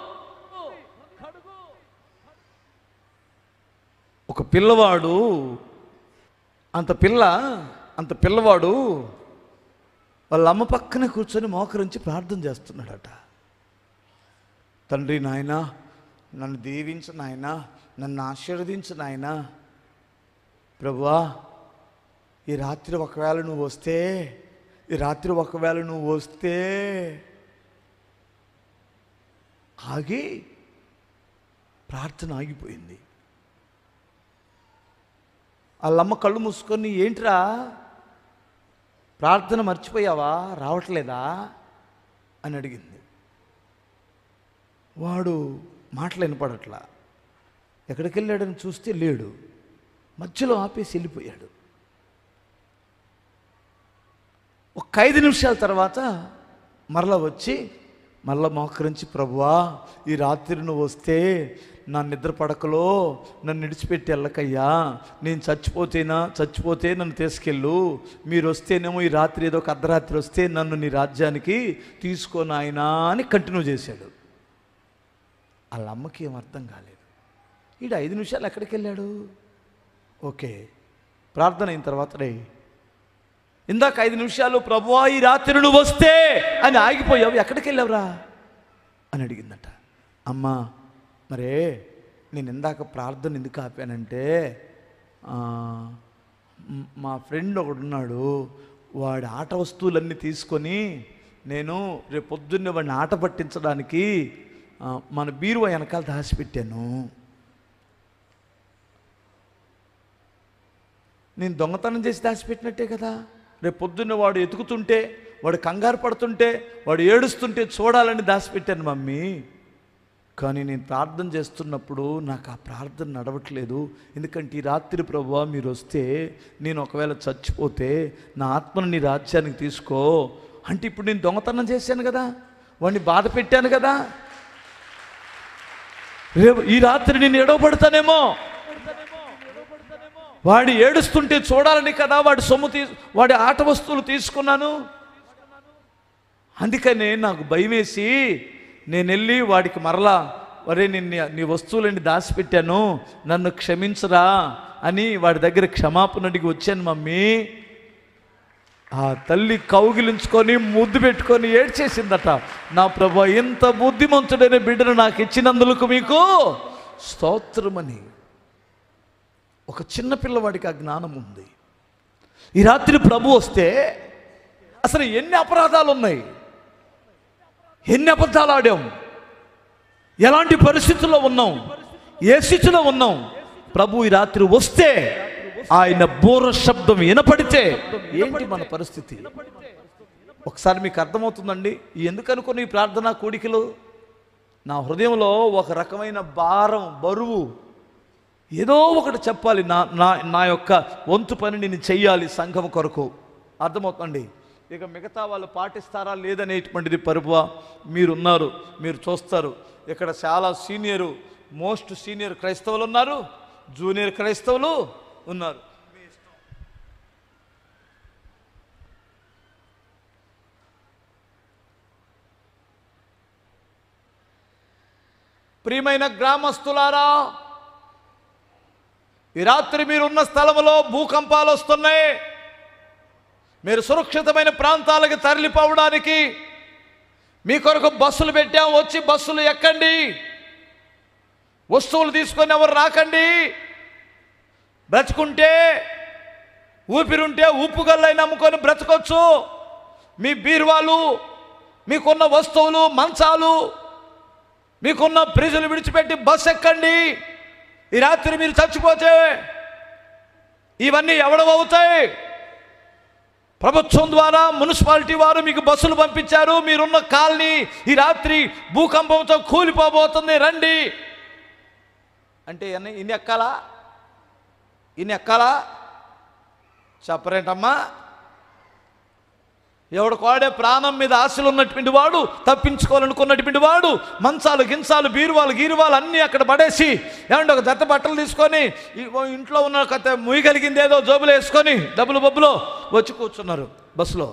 ఒక పిల్లవాడు అంత పిల్ల అంత పిల్లవాడు వాళ్ళ అమ్మ పక్కనే కూర్చొని మోకరించి ప్రార్థన చేస్తున్నాడట తండ్రి నాయన నన్ను దీవించు నాయన నన్ను ఆశీర్వదించు నాయన ప్రభువా ఈ రాత్రి ఒకవేళ నువ్వు వస్తే ఈ రాత్రి ఒకవేళ నువ్వు వస్తే ఆగి ప్రార్థన ఆగిపోయింది వాళ్ళమ్మ కళ్ళు మూసుకొని ఏంట్రా ప్రార్థన మర్చిపోయావా రావట్లేదా అని అడిగింది వాడు మాటలు వినపడట్లా ఎక్కడికి వెళ్ళాడని చూస్తే లేడు మధ్యలో ఆపేసి వెళ్ళిపోయాడు ఒక ఐదు నిమిషాల తర్వాత మరలా వచ్చి మరలా మోకరించి ప్రభువా ఈ రాత్రి నువ్వు వస్తే నా నిద్ర పడకలో నన్ను విడిచిపెట్టి వెళ్ళకయ్యా నేను చచ్చిపోతేనా చచ్చిపోతే నన్ను తీసుకెళ్ళు మీరు వస్తేనేమో ఈ రాత్రి ఏదో ఒక అర్ధరాత్రి వస్తే నన్ను నీ రాజ్యానికి తీసుకోను ఆయన అని కంటిన్యూ చేశాడు వాళ్ళ అమ్మకి ఏం అర్థం కాలేదు ఈడు ఐదు నిమిషాలు ఎక్కడికి వెళ్ళాడు ఓకే ప్రార్థన అయిన తర్వాత రే ఇందాక ఐదు నిమిషాలు ప్రభువా ఈ రాత్రి నువ్వు వస్తే అని ఆగిపోయావు ఎక్కడికి వెళ్ళావురా అని అడిగిందట అమ్మా మరే నేను ఇందాక ప్రార్థన ఎందుకు ఆపానంటే ఆ, మ్- మా ఫ్రెండ్ ఒకడు ఉన్నాడు వాడి ఆట వస్తువులన్నీ తీసుకొని నేను రేపు పొద్దున్నే వాడిని ఆట పట్టించడానికి ఆ, మన బీరువా వెనకాల దాచిపెట్టాను నేను దొంగతనం చేసి దాచిపెట్టినట్టే కదా రేపు పొద్దున్న వాడు ఎతుకుతుంటే వాడు కంగారు పడుతుంటే వాడు ఏడుస్తుంటే చూడాలని దాచిపెట్టాను మమ్మీ కానీ నేను ప్రార్థన చేస్తున్నప్పుడు నాకు ఆ ప్రార్థన నడవట్లేదు ఎందుకంటే ఈ రాత్రి ప్రభు మీరు వస్తే నేను ఒకవేళ చచ్చిపోతే నా ఆత్మను నీ రాజ్యానికి తీసుకో అంటే ఇప్పుడు నేను దొంగతనం చేశాను కదా వాడిని బాధ పెట్టాను కదా రేపు ఈ రాత్రి నేను ఎడవబడతానేమో వాడు ఏడుస్తుంటే చూడాలని కదా వాడి సొమ్ము తీ వాడి ఆట వస్తువులు తీసుకున్నాను అందుకనే నాకు భయం వేసి నేను వెళ్ళి వాడికి మరలా వరే నేను నీ- నీ వస్తువులన్నీ దాచిపెట్టాను నన్ను క్షమించరా అని వాడి దగ్గర క్షమాపణ అడిగి వచ్చాను మమ్మీ ఆ తల్లి కౌగిలించుకొని ముద్దు పెట్టుకొని ఏడ్చేసిందట నా ప్రభు ఇంత బుద్ధిమంతుడైన బిడ్డను నాకు ఇచ్చినందులకు మీకు స్తోత్రమని ఒక చిన్న పిల్లవాడికి ఆ జ్ఞానం ఉంది ఈ రాత్రి ప్రభు వస్తే అసలు ఎన్ని అపరాధాలు ఉన్నాయి ఎన్ని అబద్ధాలు ఆడాం ఎలాంటి పరిస్థితుల్లో ఉన్నాం ఏ స్థితిలో ఉన్నాం ప్రభు ఈ రాత్రి వస్తే ఆయన బోర శబ్దం వినపడితే ఏంటి మన పరిస్థితి ఒకసారి మీకు అర్థమవుతుందండి ఎందుకు అనుకుని ఈ ప్రార్థనా కోడికలు నా హృదయంలో ఒక రకమైన భారం బరువు ఏదో ఒకటి చెప్పాలి నా నా నా యొక్క వంతు పని నేను చెయ్యాలి సంఘం కొరకు అర్థమవుతుందండి ఇక మిగతా వాళ్ళు పాటిస్తారా లేదనేటువంటిది పరుపు మీరున్నారు మీరు చూస్తారు ఇక్కడ చాలా సీనియరు మోస్ట్ సీనియర్ క్రైస్తవులు ఉన్నారు జూనియర్ క్రైస్తవులు ఉన్నారు ప్రియమైన గ్రామస్తులారా ఈ రాత్రి మీరున్న స్థలంలో భూకంపాలు వస్తున్నాయి మీరు సురక్షితమైన ప్రాంతాలకు తరలిపోవడానికి మీ కొరకు బస్సులు పెట్టాం వచ్చి బస్సులు ఎక్కండి వస్తువులు తీసుకొని ఎవరు రాకండి బ్రతుకుంటే ఊపిరుంటే ఉప్పు గల్లైన అమ్ముకొని బ్రతకొచ్చు మీ బీరువాలు మీకున్న వస్తువులు మంచాలు మీకున్న ప్రిజులు విడిచిపెట్టి బస్ ఎక్కండి ఈ రాత్రి మీరు చచ్చిపోతే ఇవన్నీ ఎవడవవుతాయి ప్రభుత్వం ద్వారా మున్సిపాలిటీ వారు మీకు బస్సులు పంపించారు మీరున్న కాలనీ ఈ రాత్రి భూకంపంతో కూలిపోబోతుంది రండి అంటే ఇన్ని ఇన్ని ఎక్కాలా ఇన్ని ఎక్కాలా చెప్పరేంటమ్మా ఎవడు కోడే ప్రాణం మీద ఆశలు ఉన్నటువంటి వాడు తప్పించుకోవాలనుకున్నటువంటి వాడు మంచాలు గించాలు బీరువాలు గీరువాలు అన్నీ అక్కడ పడేసి ఏమంటే ఒక జత బట్టలు తీసుకొని ఈ- ఓ ఇంట్లో ఉన్న కథ ముయ్యగలిగింది ఏదో జోబులు వేసుకొని డబ్బులు బబ్బులో వచ్చి కూర్చున్నారు బస్సులో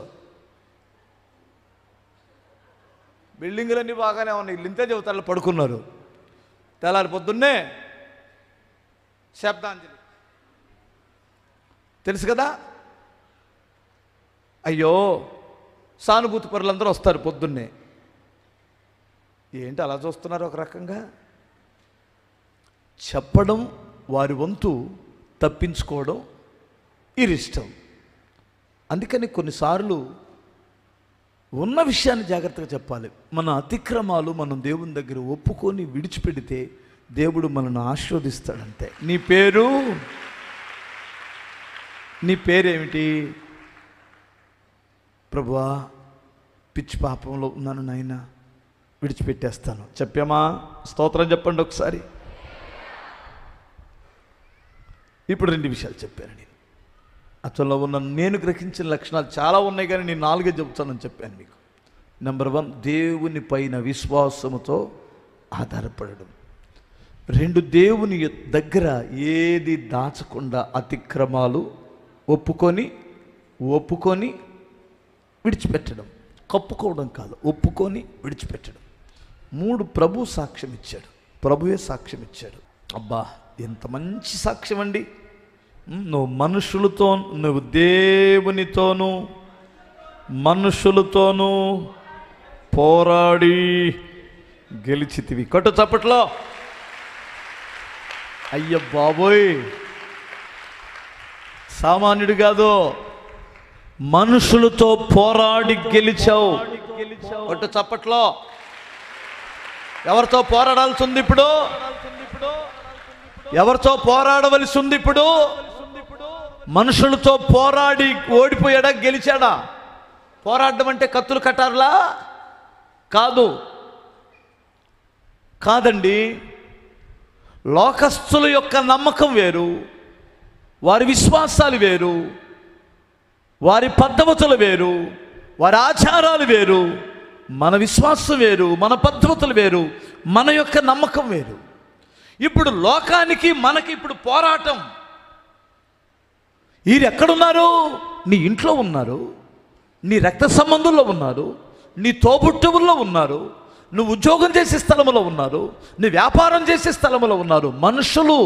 బిల్డింగులన్నీ బాగానే ఉన్నాయి వీళ్ళు ఇంతే చెబుతారు పడుకున్నారు తెల్లారి పొద్దున్నే శబ్దాంజలి తెలుసు కదా అయ్యో సానుభూతి పరులందరూ వస్తారు పొద్దున్నే ఏంటి అలా చూస్తున్నారు ఒక రకంగా చెప్పడం వారి వంతు తప్పించుకోవడం ఇరిష్టం అందుకని కొన్నిసార్లు ఉన్న విషయాన్ని జాగ్రత్తగా చెప్పాలి మన అతిక్రమాలు మనం దేవుని దగ్గర ఒప్పుకొని విడిచిపెడితే దేవుడు మనల్ని ఆశీర్వదిస్తాడంతే నీ పేరు నీ పేరేమిటి ప్రభువా పిచ్చి పాపంలో ఉన్నాను నాయన విడిచిపెట్టేస్తాను చెప్పామా స్తోత్రం చెప్పండి ఒకసారి ఇప్పుడు రెండు విషయాలు చెప్పాను నేను అతనిలో ఉన్న నేను గ్రహించిన లక్షణాలు చాలా ఉన్నాయి కానీ నేను నాలుగే చెబుతానని చెప్పాను మీకు నెంబర్ వన్ దేవుని పైన విశ్వాసముతో ఆధారపడడం రెండు దేవుని యొ- దగ్గర ఏది దాచకుండా అతిక్రమాలు ఒప్పుకొని ఒప్పుకొని విడిచిపెట్టడం కప్పుకోవడం కాదు ఒప్పుకొని విడిచిపెట్టడం మూడు ప్రభు సాక్ష్యం ఇచ్చాడు ప్రభువే సాక్ష్యం ఇచ్చాడు అబ్బా ఎంత మంచి సాక్ష్యం అండి ఉమ్, నువ్వు మనుషులతో నువ్వు దేవునితోనూ మనుషులతోనూ పోరాడి గెలిచితివి కొట్టు చప్పట్లో అయ్య బాబోయ్ సామాన్యుడు కాదు మనుషులతో పోరాడి గెలిచావు కొట్టు చప్పట్లో ఎవరితో పోరాడాల్సి ఉంది ఇప్పుడు ఎవరితో పోరాడవలసి ఉంది ఇప్పుడు మనుషులతో పోరాడి ఓడిపోయాడా గెలిచాడా పోరాడడం అంటే కత్తులు కట్టారులా కాదు కాదండి లోకస్తుల యొక్క నమ్మకం వేరు వారి విశ్వాసాలు వేరు వారి పద్ధతులు వేరు వారి ఆచారాలు వేరు మన విశ్వాసం వేరు మన పద్ధతులు వేరు మన యొక్క నమ్మకం వేరు ఇప్పుడు లోకానికి మనకి ఇప్పుడు పోరాటం వీరు ఎక్కడున్నారు నీ ఇంట్లో ఉన్నారు నీ రక్త సంబంధంలో ఉన్నారు నీ తోబుట్టువుల్లో ఉన్నారు నువ్వు ఉద్యోగం చేసే స్థలంలో ఉన్నారు నీ వ్యాపారం చేసే స్థలంలో ఉన్నారు మనుషులు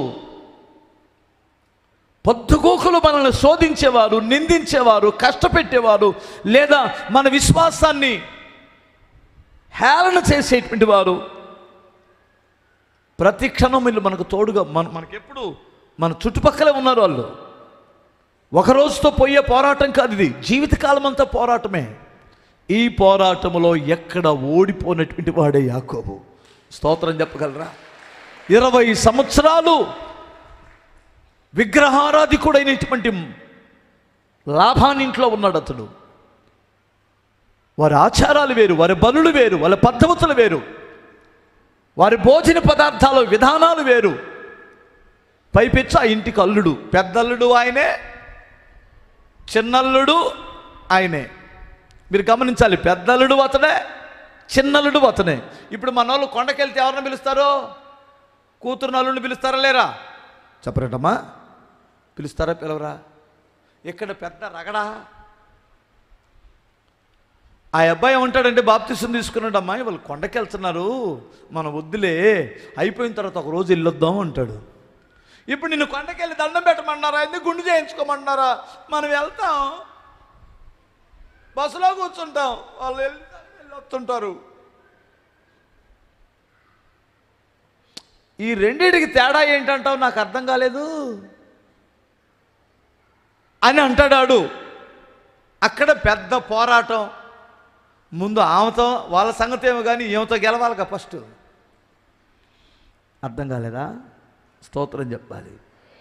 పొద్దుగోకులు మనల్ని శోధించేవారు నిందించేవారు కష్టపెట్టేవారు లేదా మన విశ్వాసాన్ని హేళన చేసేటువంటి వారు ప్రతి క్షణం వీళ్ళు మనకు తోడుగా మన మనకెప్పుడు మన చుట్టుపక్కలే ఉన్నారు వాళ్ళు ఒక రోజుతో పోయే పోరాటం కాదు ఇది జీవితకాలం అంతా పోరాటమే ఈ పోరాటంలో ఎక్కడ ఓడిపోయినటువంటి వాడే యాకోబు స్తోత్రం చెప్పగలరా ఇరవై సంవత్సరాలు విగ్రహారాధికుడైనటువంటి లాభాన్ని ఇంట్లో ఉన్నాడు అతడు వారి ఆచారాలు వేరు వారి బలులు వేరు వాళ్ళ పద్ధతులు వేరు వారి భోజన పదార్థాల విధానాలు వేరు పైపెచ్చు ఆ ఇంటికి అల్లుడు పెద్దల్లుడు ఆయనే చిన్నల్లుడు ఆయనే మీరు గమనించాలి పెద్దల్లుడు అతడే చిన్నల్లుడు అతనే ఇప్పుడు మన వాళ్ళు కొండకెళ్తే ఎవరిని పిలుస్తారు కూతురు నల్లుడిని పిలుస్తారా లేరా చెప్పరేటమ్మా పిలుస్తారా పిలవరా ఇక్కడ పెద్ద రగడా ఆ అబ్బాయి ఏమంటాడంటే బాప్తిసం తీసుకున్నాడు అమ్మాయి వాళ్ళు కొండకి వెళ్తున్నారు మన వద్దులే అయిపోయిన తర్వాత ఒక రోజు వెళ్ళొద్దాం అంటాడు ఇప్పుడు నిన్ను కొండకి వెళ్ళి దండం పెట్టమన్నారా ఎందుకు గుండు చేయించుకోమన్నారా మనం వెళ్తాం బస్సులో కూర్చుంటాం వాళ్ళు వెళ్ళి వెళ్ళి వస్తుంటారు ఈ రెండింటికి తేడా ఏంటంటావు నాకు అర్థం కాలేదు అని అంటాడాడు అక్కడ పెద్ద పోరాటం ముందు ఆమెతో వాళ్ళ సంగతి ఏమో కానీ ఈమెతో గెలవాలిగా ఫస్ట్ అర్థం కాలేదా స్తోత్రం చెప్పాలి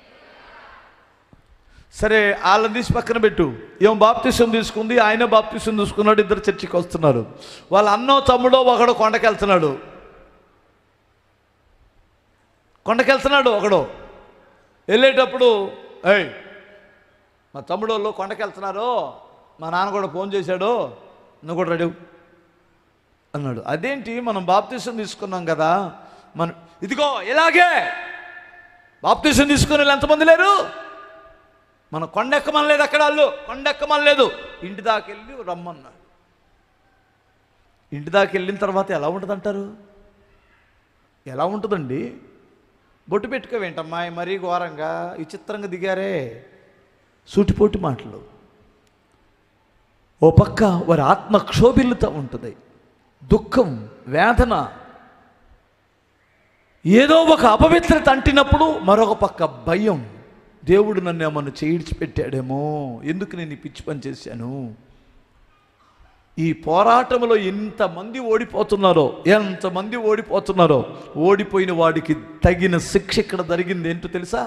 సరే వాళ్ళని తీసి పక్కన పెట్టు ఏం బాప్తిసం తీసుకుంది ఆయన బాప్తిసం తీసుకున్నాడు ఇద్దరు చర్చికి వస్తున్నారు వాళ్ళ అన్నో తమ్ముడో ఒకడు కొండకెళ్తున్నాడు కొండకెళ్తున్నాడు ఒకడు వెళ్ళేటప్పుడు ఏయ్ మా తమ్ముడు వాళ్ళు కొండకెళ్తున్నారు మా నాన్న కూడా ఫోన్ చేశాడు నువ్వు కూడా రెడీ అవ్వు." అన్నాడు అదేంటి మనం బాప్తీసం తీసుకున్నాం కదా మన ఇదిగో ఇలాగే బాప్తీసం తీసుకుని వాళ్ళు ఎంతమంది లేరు మన కొండెక్కమని లేదు అక్కడ వాళ్ళు కొండెక్కమని లేదు ఇంటి దాకా వెళ్ళి రమ్మన్నాడు ఇంటి దాకా వెళ్ళిన తర్వాత ఎలా ఉంటుందంటారు ఎలా ఉంటుందండి బొట్టు పెట్టుకోవేంటమ్మా మరీ ఘోరంగా విచిత్రంగా దిగారే సూటిపోటి మాటలు ఓ పక్క వారి ఆత్మ క్షోభిల్లుతూ ఉంటుంది దుఃఖం వేదన ఏదో ఒక అపవిత్రత అంటినప్పుడు మరొక పక్క భయం దేవుడు నన్ను ఏమన్నా చేయిడ్చిపెట్టాడేమో ఎందుకు నేను ఈ పిచ్చి పని చేశాను ఈ పోరాటంలో ఎంతమంది ఓడిపోతున్నారో ఎంతమంది ఓడిపోతున్నారో ఓడిపోయిన వాడికి తగిన శిక్ష ఇక్కడ జరిగింది ఏంటో తెలుసా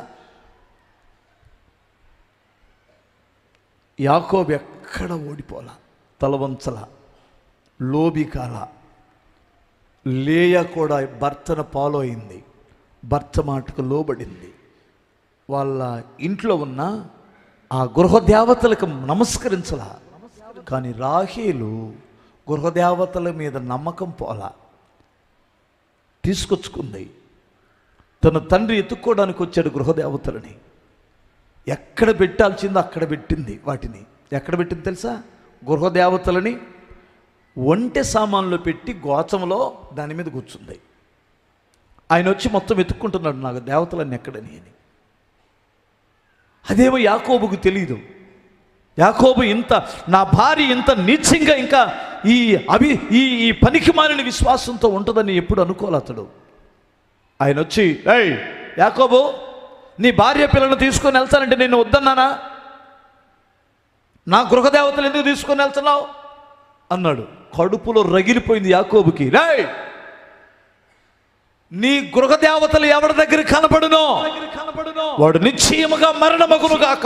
యాకోబు ఎక్కడ ఓడిపోలా తలవంచల లోబికాల లేయ కూడా భర్తను ఫాలో అయింది భర్త మాటకు లోబడింది వాళ్ళ ఇంట్లో ఉన్న ఆ గృహదేవతలకు నమస్కరించలా కానీ రాహేలు గృహదేవతల మీద నమ్మకం పోలా తీసుకొచ్చుకుంది తన తండ్రి ఎత్తుక్కోవడానికి వచ్చాడు గృహదేవతలని ఎక్కడ పెట్టాల్సిందో అక్కడ పెట్టింది వాటిని ఎక్కడ పెట్టింది తెలుసా గృహదేవతలని ఒంటె సామాన్లో పెట్టి గోచంలో దాని మీద కూర్చుంది ఆయన వచ్చి మొత్తం వెతుక్కుంటున్నాడు నాకు దేవతలన్నీ ఎక్కడని అని అదేమో యాకోబుకు తెలియదు యాకోబు ఇంత నా భార్య ఇంత నీచంగా ఇంకా ఈ అభి ఈ ఈ పనికి మారిన విశ్వాసంతో ఉంటుందని ఎప్పుడు అనుకోలే అతడు ఆయన వచ్చి ఏయ్ యాకోబు నీ భార్య పిల్లలను తీసుకొని వెళ్తానంటే నేను వద్దన్నానా నా గృహదేవతలు ఎందుకు తీసుకొని వెళ్తున్నావు అన్నాడు కడుపులో రగిలిపోయింది యాకోబుకి రేయ్ నీ గృహదేవతలు ఎవరి దగ్గర కనపడునో వాడు నిశ్చయముగా మరణమగును గాక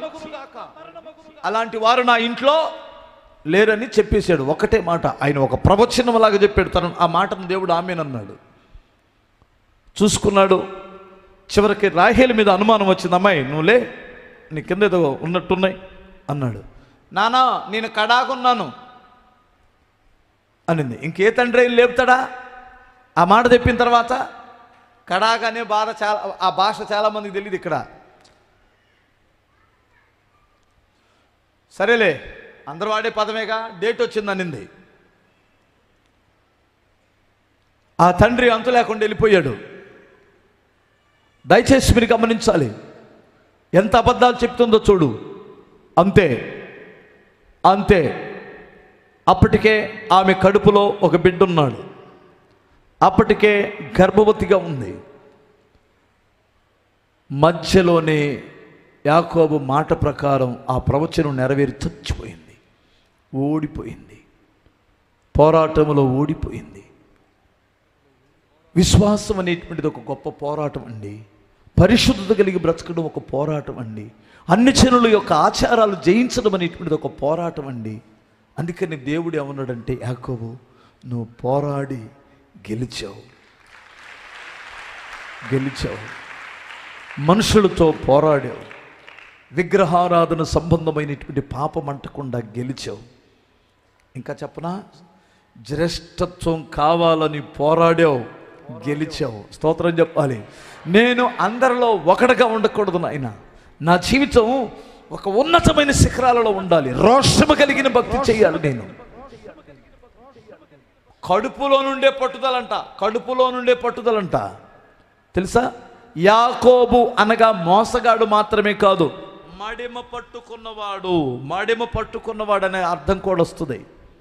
అలాంటి వారు నా ఇంట్లో లేరని చెప్పేశాడు ఒకటే మాట ఆయన ఒక ప్రవచనంలాగా చెప్పాడు తను ఆ మాటను దేవుడు ఆమెనన్నాడు చూసుకున్నాడు చివరికి రాహేల్ మీద అనుమానం వచ్చింది అమ్మాయి నువ్వులే నీ కింద ఏదో ఉన్నట్టున్నాయి అన్నాడు నానా నేను కడాకున్నాను అనింది ఇంకే తండ్రి అయినా లేపుతాడా ఆ మాట చెప్పిన తర్వాత కడాక్ అనే బాధ చాలా ఆ భాష చాలామందికి తెలియదు ఇక్కడ సరేలే అందరూ వాడే పదమేగా డేట్ వచ్చింది అనింది ఆ తండ్రి అంతు లేకుండా వెళ్ళిపోయాడు దయచేసి మీరు గమనించాలి ఎంత అబద్ధాలు చెప్తుందో చూడు అంతే అంతే అప్పటికే ఆమె కడుపులో ఒక బిడ్డ ఉన్నాడు అప్పటికే గర్భవతిగా ఉంది మధ్యలోనే యాకోబు మాట ప్రకారం ఆ ప్రవచనం నెరవేరి చచ్చిపోయింది ఓడిపోయింది పోరాటంలో ఓడిపోయింది విశ్వాసం అనేటువంటిది ఒక గొప్ప పోరాటం అండి పరిశుద్ధత కలిగి బ్రతకడం ఒక పోరాటం అండి అన్ని జనుల యొక్క ఆచారాలు జయించడం అనేటువంటిది ఒక పోరాటం అండి అందుకని దేవుడు ఏమన్నాడంటే యాకోబు నువ్వు పోరాడి గెలిచావు గెలిచావు మనుషులతో పోరాడావు విగ్రహారాధన సంబంధమైనటువంటి పాపం అంటకుండా గెలిచావు ఇంకా చెప్పనా జ్యేష్ఠత్వం కావాలని పోరాడావు గెలిచావు స్తోత్రం చెప్పాలి నేను అందరిలో ఒకటిగా ఉండకూడదు నాయన నా జీవితం ఒక ఉన్నతమైన శిఖరాలలో ఉండాలి రోషము కలిగిన భక్తి చేయాలి నేను కడుపులో నుండే పట్టుదలంట కడుపులో నుండే పట్టుదలంట తెలుసా యాకోబు అనగా మోసగాడు మాత్రమే కాదు మడిమ పట్టుకున్నవాడు మడిమ పట్టుకున్నవాడు అనే అర్థం కూడా వస్తుంది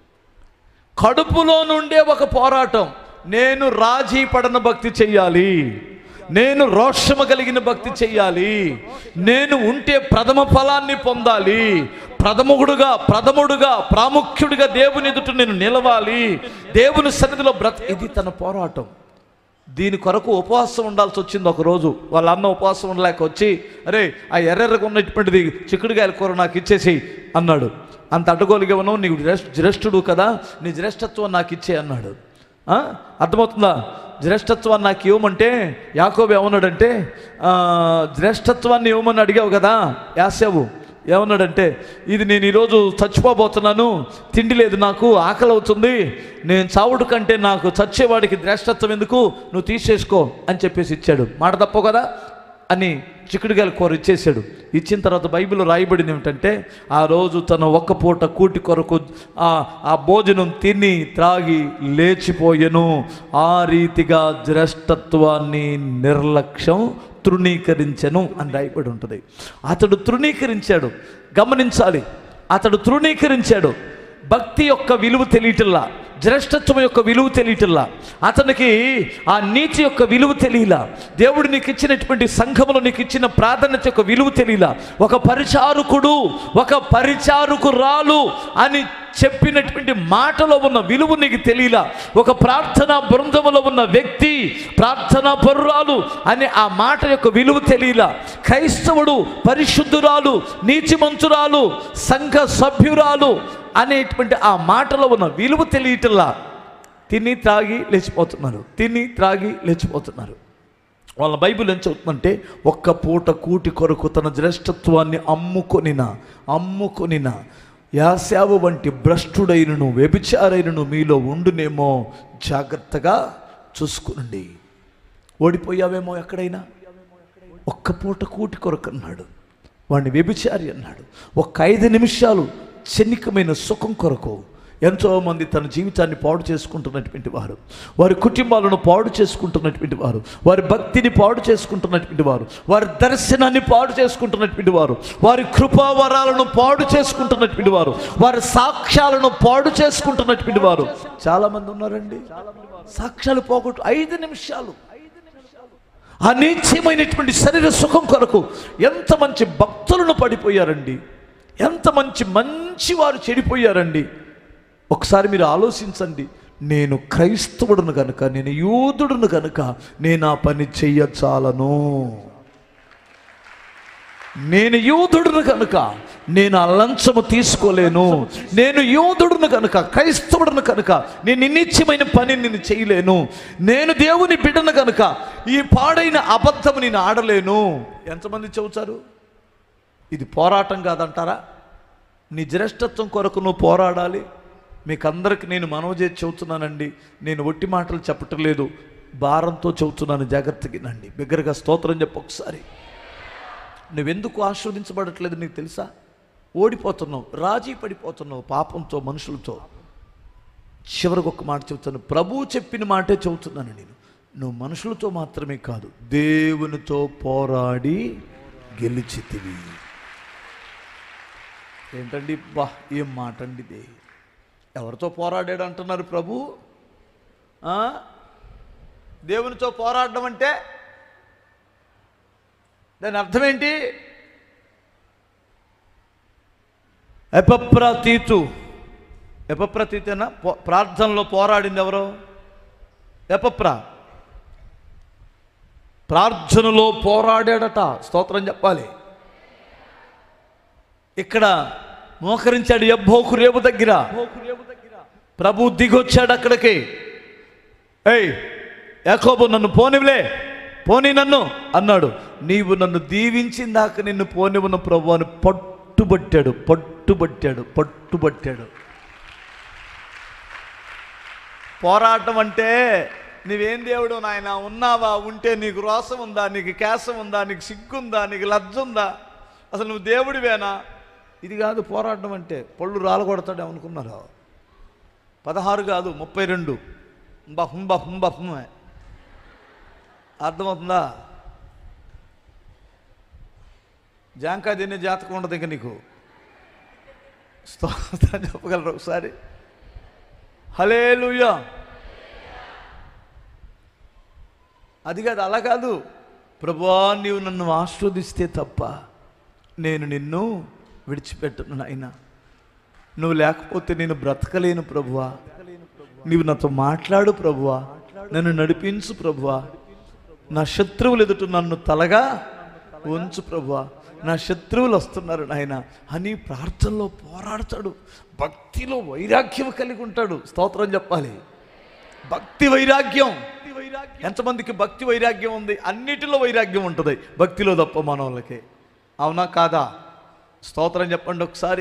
కడుపులో నుండే ఒక పోరాటం నేను రాజీ పడన భక్తి చెయ్యాలి నేను రోషము కలిగిన భక్తి చెయ్యాలి నేను ఉంటే ప్రథమ ఫలాన్ని పొందాలి ప్రథముడుగా ప్రథముడుగా ప్రాముఖ్యుడిగా దేవుని ఎదుట నేను నిలవాలి దేవుని సన్నిధిలో బ్రత ఇది తన పోరాటం దీని కొరకు ఉపవాసం ఉండాల్సి వచ్చింది ఒకరోజు వాళ్ళ అన్న ఉపవాసం ఉండలేక వచ్చి అరే ఆ ఎర్రెర్రగా ఉన్నటువంటిది చిక్కుడుగాయల కూర నాకు ఇచ్చేసి అన్నాడు అంత అడ్డగోలుగా నీకు జ్యేష్ఠ జ్యేష్ఠుడు కదా నీ జ్యేష్ఠత్వం నాకు ఇచ్చే అన్నాడు ఆ? అర్థమవుతుందా జ్యేష్ఠత్వాన్ని నాకు ఇవ్వమంటే యాకోబు ఏమన్నాడంటే ఆ, జ్యేష్ఠత్వాన్ని ఇవ్వమని అడిగావు కదా యాసావు ఏమన్నాడంటే ఇది నేను ఈరోజు చచ్చిపోబోతున్నాను తిండి లేదు నాకు ఆకలి అవుతుంది నేను చావుడు కంటే నాకు చచ్చేవాడికి శ్రేష్టత్వం ఎందుకు నువ్వు తీసేసుకో అని చెప్పేసి ఇచ్చాడు మాట తప్పవు కదా అని చిక్కుడుగాయల కూర ఇచ్చేసాడు ఇచ్చిన తర్వాత బైబిల్ రాయబడింది ఏమిటంటే ఆ రోజు తన ఒక్క పూట కూటి కొరకు ఆ ఆ భోజనం తిని త్రాగి లేచిపోయెను ఆ రీతిగా జ్యేష్ఠత్వాన్ని నిర్లక్ష్యం తృణీకరించెను అని రాయబడి ఉంటుంది అతడు తృణీకరించాడు గమనించాలి అతడు తృణీకరించాడు భక్తి యొక్క విలువ తెలియటల్లా జ్యేష్ఠత్వం యొక్క విలువ తెలియటల్లా అతనికి ఆ నీతి యొక్క విలువ తెలియలా దేవుడు నీకు ఇచ్చినటువంటి సంఘములో నీకు ఇచ్చిన ప్రాధాన్యత యొక్క విలువ తెలియలా ఒక పరిచారకుడు ఒక పరిచారకురాలు అని చెప్పినటువంటి మాటలో ఉన్న విలువ నీకు తెలియలా ఒక ప్రార్థనా బృందములో ఉన్న వ్యక్తి ప్రార్థనా పరురాలు అనే ఆ మాట యొక్క విలువ తెలియలా క్రైస్తవుడు పరిశుద్ధురాలు నీతిమంతురాలు సంఘ సభ్యురాలు అనేటువంటి ఆ మాటలో ఉన్న విలువ తెలియటల్లా తిని త్రాగి లేచిపోతున్నారు తిని త్రాగి లేచిపోతున్నారు వాళ్ళ బైబిల్ ఏం చెబుతుందంటే ఒక్క పూట కూటి కొరకు తన జ్యేష్ఠత్వాన్ని అమ్ముకొనిన అమ్ముకొనిన యాశావు వంటి భ్రష్టుడైనను వ్యభిచారైనను మీలో ఉండునేమో జాగ్రత్తగా చూసుకునండి ఓడిపోయావేమో ఎక్కడైనా ఒక్క పూట కూటి కొరకు అన్నాడు వాడిని వ్యభిచారి అన్నాడు ఒక్క ఐదు నిమిషాలు చెన్నికమైన సుఖం కొరకు ఎంతోమంది తన జీవితాన్ని పాడు చేసుకుంటున్నటువంటి వారు వారి కుటుంబాలను పాడు చేసుకుంటున్నటువంటి వారు వారి భక్తిని పాడు చేసుకుంటున్నటువంటి వారు వారి దర్శనాన్ని పాడు చేసుకుంటున్నటువంటి వారు వారి కృపావరాలను పాడు చేసుకుంటున్నటువంటి వారు వారి సాక్ష్యాలను పాడు చేసుకుంటున్నటువంటి వారు చాలామంది ఉన్నారండి సాక్ష్యాలు పోగొట్టు ఐదు నిమిషాలు ఆ నీచమైనటువంటి శరీర సుఖం కొరకు ఎంత మంచి భక్తులను పడిపోయారండి ఎంత మంచి మంచి వారు చెడిపోయారండి ఒకసారి మీరు ఆలోచించండి నేను క్రైస్తవుడును కనుక నేను యూదుడును కనుక నేను ఆ పని చెయ్యచాలను నేను యూదుడును కనుక నేను ఆ లంచము తీసుకోలేను నేను యూదుడును కనుక క్రైస్తవుడును కనుక నేను నిత్యమైన పని నేను చేయలేను నేను దేవుని బిడ్డను కనుక ఈ పాడైన అబద్ధము నేను ఆడలేను ఎంతమంది చెబుతారు ఇది పోరాటం కాదంటారా నీ జ్యేష్ఠత్వం కొరకు నువ్వు పోరాడాలి మీకు అందరికి నేను మనవి చేసి చెబుతున్నానండి నేను ఒట్టి మాటలు చెప్పటం లేదు భారంతో చెబుతున్నాను జాగ్రత్తగినండి బిగ్గరగా స్తోత్రం చెప్పు ఒకసారి నువ్వెందుకు ఆస్వాదించబడట్లేదు నీకు తెలుసా ఓడిపోతున్నావు రాజీ పడిపోతున్నావు పాపంతో మనుషులతో చివరికి ఒక మాట చెబుతాను ప్రభువు చెప్పిన మాటే చెబుతున్నాను నేను నువ్వు మనుషులతో మాత్రమే కాదు దేవునితో పోరాడి గెలిచితివి ఏంటండి బా ఏం మాట అండి ఇది ఎవరితో పోరాడాడు అంటున్నారు ప్రభు ఆ? దేవునితో పోరాడడం అంటే దాని అర్థం ఏంటి ఎపప్రతీతు ఎపప్రతీతేనా పో ప్రార్థనలో పోరాడింది ఎవరు ఎపప్రా ప్రార్థనలో పోరాడాడట స్తోత్రం చెప్పాలి ఇక్కడ మోకరించాడు ఎబ్బోకు రేపు దగ్గర ప్రభు దిగొచ్చాడు అక్కడికి ఏయ్ యాకోబు నన్ను పోనివ్లే పోని నన్ను అన్నాడు నీవు నన్ను దీవించిందాక నిన్ను పోనివ్వను ప్రభు అని పట్టుబట్టాడు పట్టుబట్టాడు పట్టుబట్టాడు పోరాటం అంటే నీవేం దేవుడు నాయన ఉన్నావా ఉంటే నీకు రోసం ఉందా నీకు కేసం ఉందా నీకు సిగ్గుందా నీకు లజ్జ ఉందా అసలు నువ్వు దేవుడివేనా ఇది కాదు పోరాటం అంటే పళ్ళు రాలగొడతాడు అనుకున్నారు పదహారు కాదు ముప్పై రెండు బహం బహం బహమే అర్థమవుతుందా జాంకాయ తినే జాతకం ఉండదు ఇంకా నీకు స్తోత్రం చెప్పగలరు ఒకసారి హలేలుయా అది కాదు అలా కాదు ప్రభువా నీవు నన్ను ఆస్వాదిస్తే తప్ప నేను నిన్ను విడిచిపెట్టను నాయన నువ్వు లేకపోతే నేను బ్రతకలేను ప్రభువా నీవు నాతో మాట్లాడు ప్రభువా నన్ను నడిపించు ప్రభువా నా శత్రువులు ఎదుట నన్ను తలగా ఉంచు ప్రభువా నా శత్రువులు వస్తున్నారు నాయన అని ప్రార్థనలో పోరాడతాడు భక్తిలో వైరాగ్యం కలిగి ఉంటాడు స్తోత్రం చెప్పాలి భక్తి వైరాగ్యం ఎంతమందికి భక్తి వైరాగ్యం ఉంది అన్నిటిలో వైరాగ్యం ఉంటుంది భక్తిలో తప్ప మనోళ్ళకి అవునా కాదా స్తోత్రం చెప్పండి ఒకసారి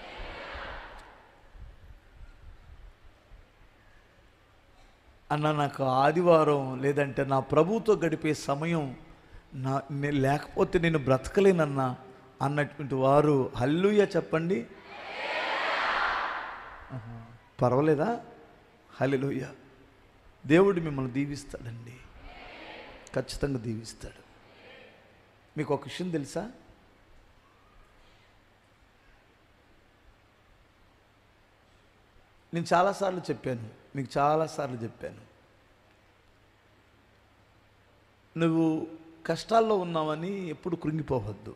అన్న నాకు ఆదివారం లేదంటే నా ప్రభుతో గడిపే సమయం నా నే- లేకపోతే నేను బ్రతకలేనన్నా అన్నటువంటి వారు హల్లుయ చెప్పండి ఆహా. పర్వాలేదా హల్లెలూయ దేవుడు మిమ్మల్ని దీవిస్తాడండి ఖచ్చితంగా దీవిస్తాడు మీకు ఒక విషయం తెలుసా నేను చాలాసార్లు చెప్పాను మీకు చాలాసార్లు చెప్పాను నువ్వు కష్టాల్లో ఉన్నావని ఎప్పుడు కృంగిపోవద్దు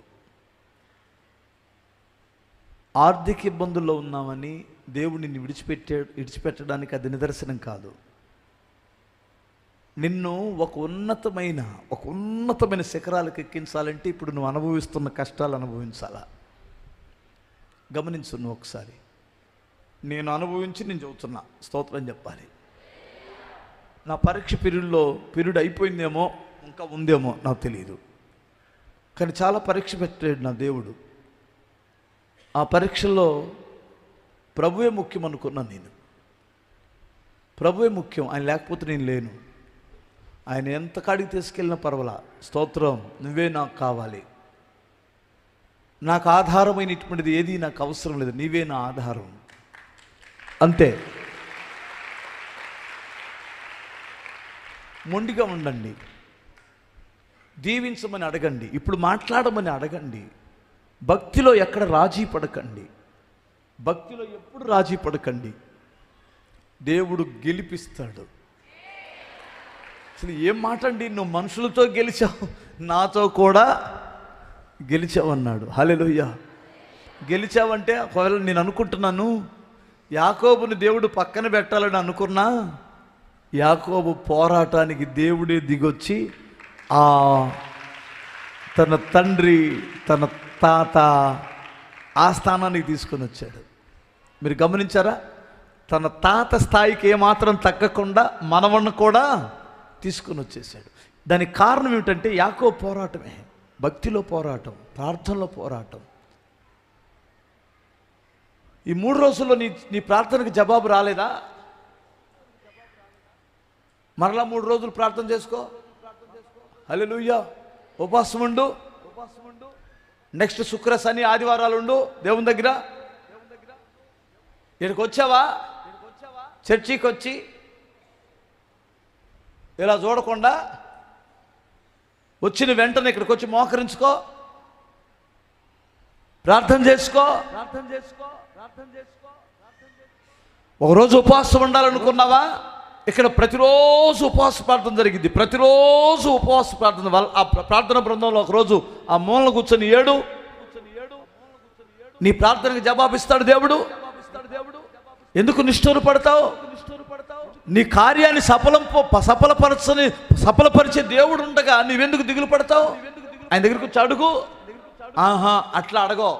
ఆర్థిక ఇబ్బందుల్లో ఉన్నామని దేవుడు నిన్ను విడిచిపెట్టే విడిచిపెట్టడానికి అది నిదర్శనం కాదు నిన్ను ఒక ఉన్నతమైన ఒక ఉన్నతమైన శిఖరాలకు ఎక్కించాలంటే ఇప్పుడు నువ్వు అనుభవిస్తున్న కష్టాలు అనుభవించాలా గమనించు నువ్వు ఒకసారి నేను అనుభవించి నేను చెబుతున్నా స్తోత్రం చెప్పాలి నా పరీక్ష పీరియడ్లో పీరియడ్ అయిపోయిందేమో ఇంకా ఉందేమో నాకు తెలియదు కానీ చాలా పరీక్ష పెట్టాడు నా దేవుడు ఆ పరీక్షల్లో ప్రభువే ముఖ్యం అనుకున్నాను నేను ప్రభువే ముఖ్యం ఆయన లేకపోతే నేను లేను ఆయన ఎంత కాడికి తీసుకెళ్ళినా పర్వాలా స్తోత్రం నువ్వే నాకు కావాలి నాకు ఆధారమైనటువంటిది ఏది నాకు అవసరం లేదు నీవే నా ఆధారం అంతే మొండిగా ఉండండి దీవించమని అడగండి ఇప్పుడు మాట్లాడమని అడగండి భక్తిలో ఎక్కడ రాజీ పడకండి భక్తిలో ఎప్పుడు రాజీ పడకండి దేవుడు గెలిపిస్తాడు అసలు ఏం మాట అండి నువ్వు మనుషులతో గెలిచావు నాతో కూడా గెలిచావన్నాడు హల్లెలూయా గెలిచావంటే ఒకవేళ నేను అనుకుంటున్నాను యాకోబుని దేవుడు పక్కన పెట్టాలని అనుకున్నా యాకోబు పోరాటానికి దేవుడే దిగొచ్చి ఆ తన తండ్రి తన తాత ఆ స్థానానికి తీసుకొని వచ్చాడు మీరు గమనించారా తన తాత స్థాయికి ఏమాత్రం తగ్గకుండా మనవన్న కూడా తీసుకొని వచ్చేసాడు దానికి కారణం ఏమిటంటే యాకో పోరాటమే భక్తిలో పోరాటం ప్రార్థనలో పోరాటం ఈ మూడు రోజుల్లో నీ నీ ప్రార్థనకు జవాబు రాలేదా మరలా మూడు రోజులు ప్రార్థన చేసుకో హల్లెలూయా ఉపవాసం ఉండు నెక్స్ట్ శుక్ర శని ఆదివారాలు ఉండు దేవుని దగ్గర ఇక్కడికి వచ్చావా చర్చికి వచ్చి ఇలా చూడకుండా వచ్చిన వెంటనే ఇక్కడికి వచ్చి మోకరించుకో ప్రార్థన చేసుకో ప్రార్థన చేసుకో ప్రార్థన చేసుకో ఒకరోజు ఉపవాసం ఉండాలనుకున్నావా ఇక్కడ ప్రతిరోజు ఉపవాస ప్రార్థన జరిగింది ప్రతిరోజు ఉపవాస ప్రార్థన వాళ్ళ ఆ ప్ర- ప్రార్థన బృందంలో ఒకరోజు ఆ మూలన కూర్చొని ఏడు నీ ప్రార్థనకు జవాబిస్తాడు దేవుడు ఎందుకు నిష్ఠూరు పడతావు నీ కార్యాన్ని సఫలం ప- సఫలపరచని సఫలపరిచే దేవుడు ఉండగా నీవెందుకు దిగులు పడతావు ఆయన దగ్గరకు వచ్చి అడుగు ఆహా అట్లా అడగో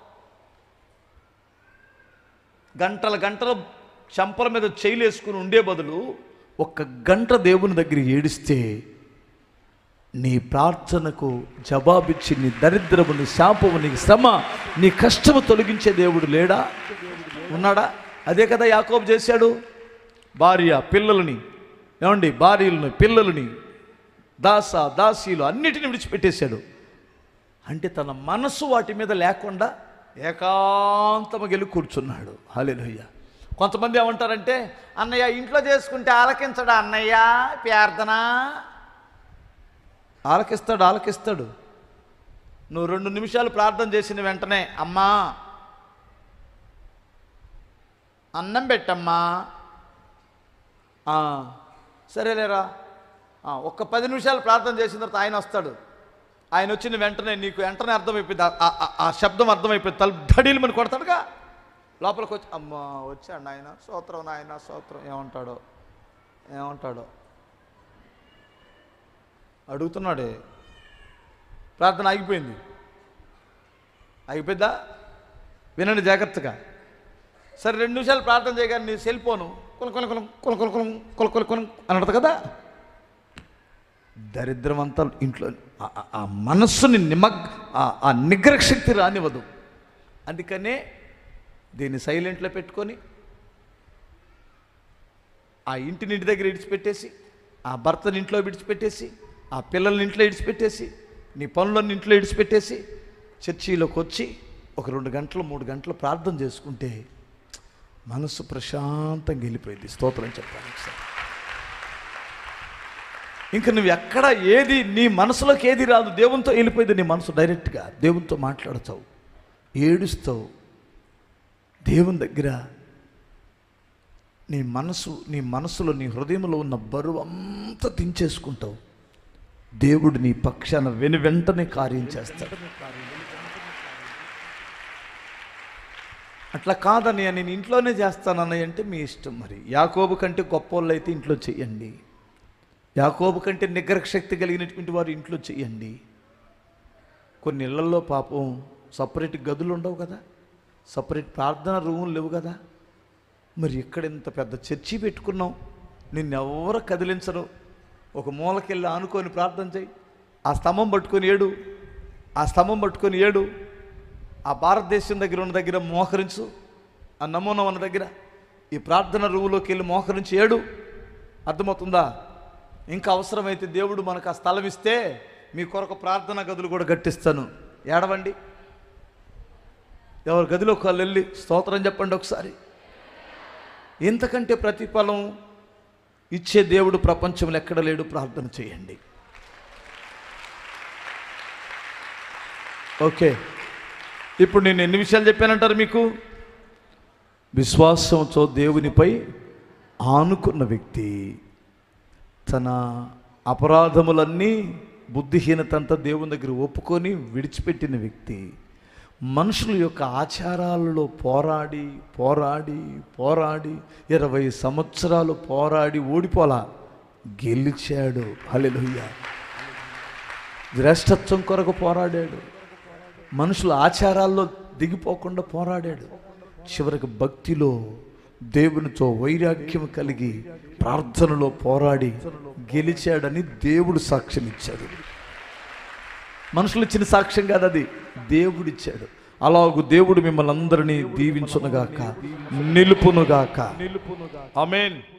గంటల గంటల చంపల మీద చేయలేసుకుని ఉండే బదులు ఒక్క గంట దేవుని దగ్గర ఏడిస్తే నీ ప్రార్థనకు జవాబిచ్చి నీ దరిద్రము నీ శాపము నీ శ్రమ నీ కష్టము తొలగించే దేవుడు లేడా ఉన్నాడా అదే కదా యాకోబు చేశాడు భార్య పిల్లలని ఏమండి భార్యలను పిల్లలని దాస దాసీలు అన్నిటిని విడిచిపెట్టేశాడు అంటే తన మనసు వాటి మీద లేకుండా ఏకాంతము గెలి కూర్చున్నాడు హాలేలుయ్య కొంతమంది ఏమంటారంటే అన్నయ్య ఇంట్లో చేసుకుంటే ఆలకించడా అన్నయ్య ప్రార్థన ఆలకిస్తాడు ఆలకిస్తాడు నువ్వు రెండు నిమిషాలు ప్రార్థన చేసిన వెంటనే అమ్మా అన్నం పెట్టమ్మా "ఆ, సరేలేరా "ఆ, ఒక్క పది నిమిషాలు ప్రార్థన చేసిన తర్వాత ఆయన వస్తాడు ఆయన వచ్చిన వెంటనే నీకు వెంటనే అర్థమైపోయింది ఆ- ఆ- ఆ- ఆ శబ్దం అర్థమైపోయింది తల ధడీలు మన కొడతాడుగా లోపలికి వచ్చి అమ్మ వచ్చాడు ఆయన సూత్రం నాయన సూత్రం ఏమంటాడో ఏమంటాడో అడుగుతున్నాడే ప్రార్థన ఆగిపోయింది ఆగిపోద్దా వినండి జాగ్రత్తగా సరే రెండు నిమిషాలు ప్రార్థన చేయగానే నీ సెల్ ఫోను కొల కొల కొల కొల కొల కొల కొల కొల కొల అని అంటది కదా దరిద్రం అంతా ఇంట్లో ఆ- ఆ- ఆ మనస్సుని నిమగ్ ఆ- ఆ నిగ్రహ శక్తి రానివ్వదు అందుకనే దీన్ని సైలెంట్లో పెట్టుకొని ఆ ఇంటిని ఇంటి దగ్గర విడిచిపెట్టేసి ఆ భర్తని ఇంట్లో విడిచిపెట్టేసి ఆ పిల్లల్ని ఇంట్లో విడిచిపెట్టేసి నీ పనులన్నీ ఇంట్లో విడిచిపెట్టేసి చర్చిలోకి వచ్చి ఒక రెండు గంటలు మూడు గంటలు ప్రార్థన చేసుకుంటే మనసు ప్రశాంతంగా వెళ్ళిపోయింది స్తోత్రం చెప్పాను ఒకసారి ఇంకా నువ్వు ఎక్కడ ఏది నీ మనసులోకి ఏది రాదు దేవునితో వెళ్ళిపోయింది నీ మనసు డైరెక్ట్గా దేవునితో మాట్లాడతావు ఏడుస్తావు దేవుని దగ్గర నీ మనసు నీ మనసులో నీ హృదయంలో ఉన్న బరువు అంతా దించేసుకుంటావు దేవుడు నీ పక్షాన వెను వెంటనే కార్యం చేస్తాడు అట్లా కాదని నేను ఇంట్లోనే చేస్తానన్నయ్య అంటే మీ ఇష్టం మరి యాకోబు కంటే గొప్పోళ్ళు అయితే ఇంట్లో చెయ్యండి యాకోబు కంటే నిగ్రహ శక్తి కలిగినటువంటి వారు ఇంట్లో చెయ్యండి కొన్ని ఇళ్లలో పాపం సపరేట్ గదులు ఉండవు కదా సపరేట్ ప్రార్థన రూములు లేవు కదా మరి ఇక్కడ ఇంత పెద్ద చర్చి పెట్టుకున్నాం నిన్నెవరు కదిలించరు ఒక మూలకెళ్ళి ఆనుకొని ప్రార్థన చేయి ఆ స్తంభం పట్టుకొని ఏడు ఆ స్తంభం పట్టుకొని ఏడు ఆ భారతదేశం దగ్గర ఉన్న దగ్గర మోకరించు ఆ నమూనా ఉన్న దగ్గర ఈ ప్రార్థన రూములోకి వెళ్ళి మోకరించి ఏడు అర్థమవుతుందా ఇంకా అవసరమైతే దేవుడు మనకు ఆ స్థలం ఇస్తే మీ కొరకు ప్రార్థనా గదులు కూడా కట్టిస్తాను ఏడవండి ఎవరి గదిలోకి వాళ్ళు వెళ్ళి స్తోత్రం చెప్పండి ఒకసారి ఇంతకంటే ప్రతిఫలం ఇచ్చే దేవుడు ప్రపంచంలో ఎక్కడ లేడు ప్రార్థన చేయండి ఓకే ఇప్పుడు నేను ఎన్ని విషయాలు చెప్పానంటారు మీకు విశ్వాసంతో దేవునిపై ఆనుకున్న వ్యక్తి తన అపరాధములన్నీ బుద్ధిహీనతంతా దేవుని దగ్గర ఒప్పుకొని విడిచిపెట్టిన వ్యక్తి మనుషుల యొక్క ఆచారాలలో పోరాడి పోరాడి పోరాడి ఇరవై సంవత్సరాలు పోరాడి ఓడిపోలా గెలిచాడు హల్లెలూయా శ్రేష్టత్వం కొరకు పోరాడాడు మనుషుల ఆచారాల్లో దిగిపోకుండా పోరాడాడు చివరికి భక్తిలో దేవునితో వైరాగ్యం కలిగి ప్రార్థనలో పోరాడి గెలిచాడని దేవుడు సాక్ష్యం ఇచ్చాడు మనుషులు ఇచ్చిన సాక్ష్యం కాదు అది దేవుడిచ్చాడు అలాగు దేవుడు మిమ్మల్ని అందరినీ దీవించునుగాక నిలుపునుగాక ఆమేన్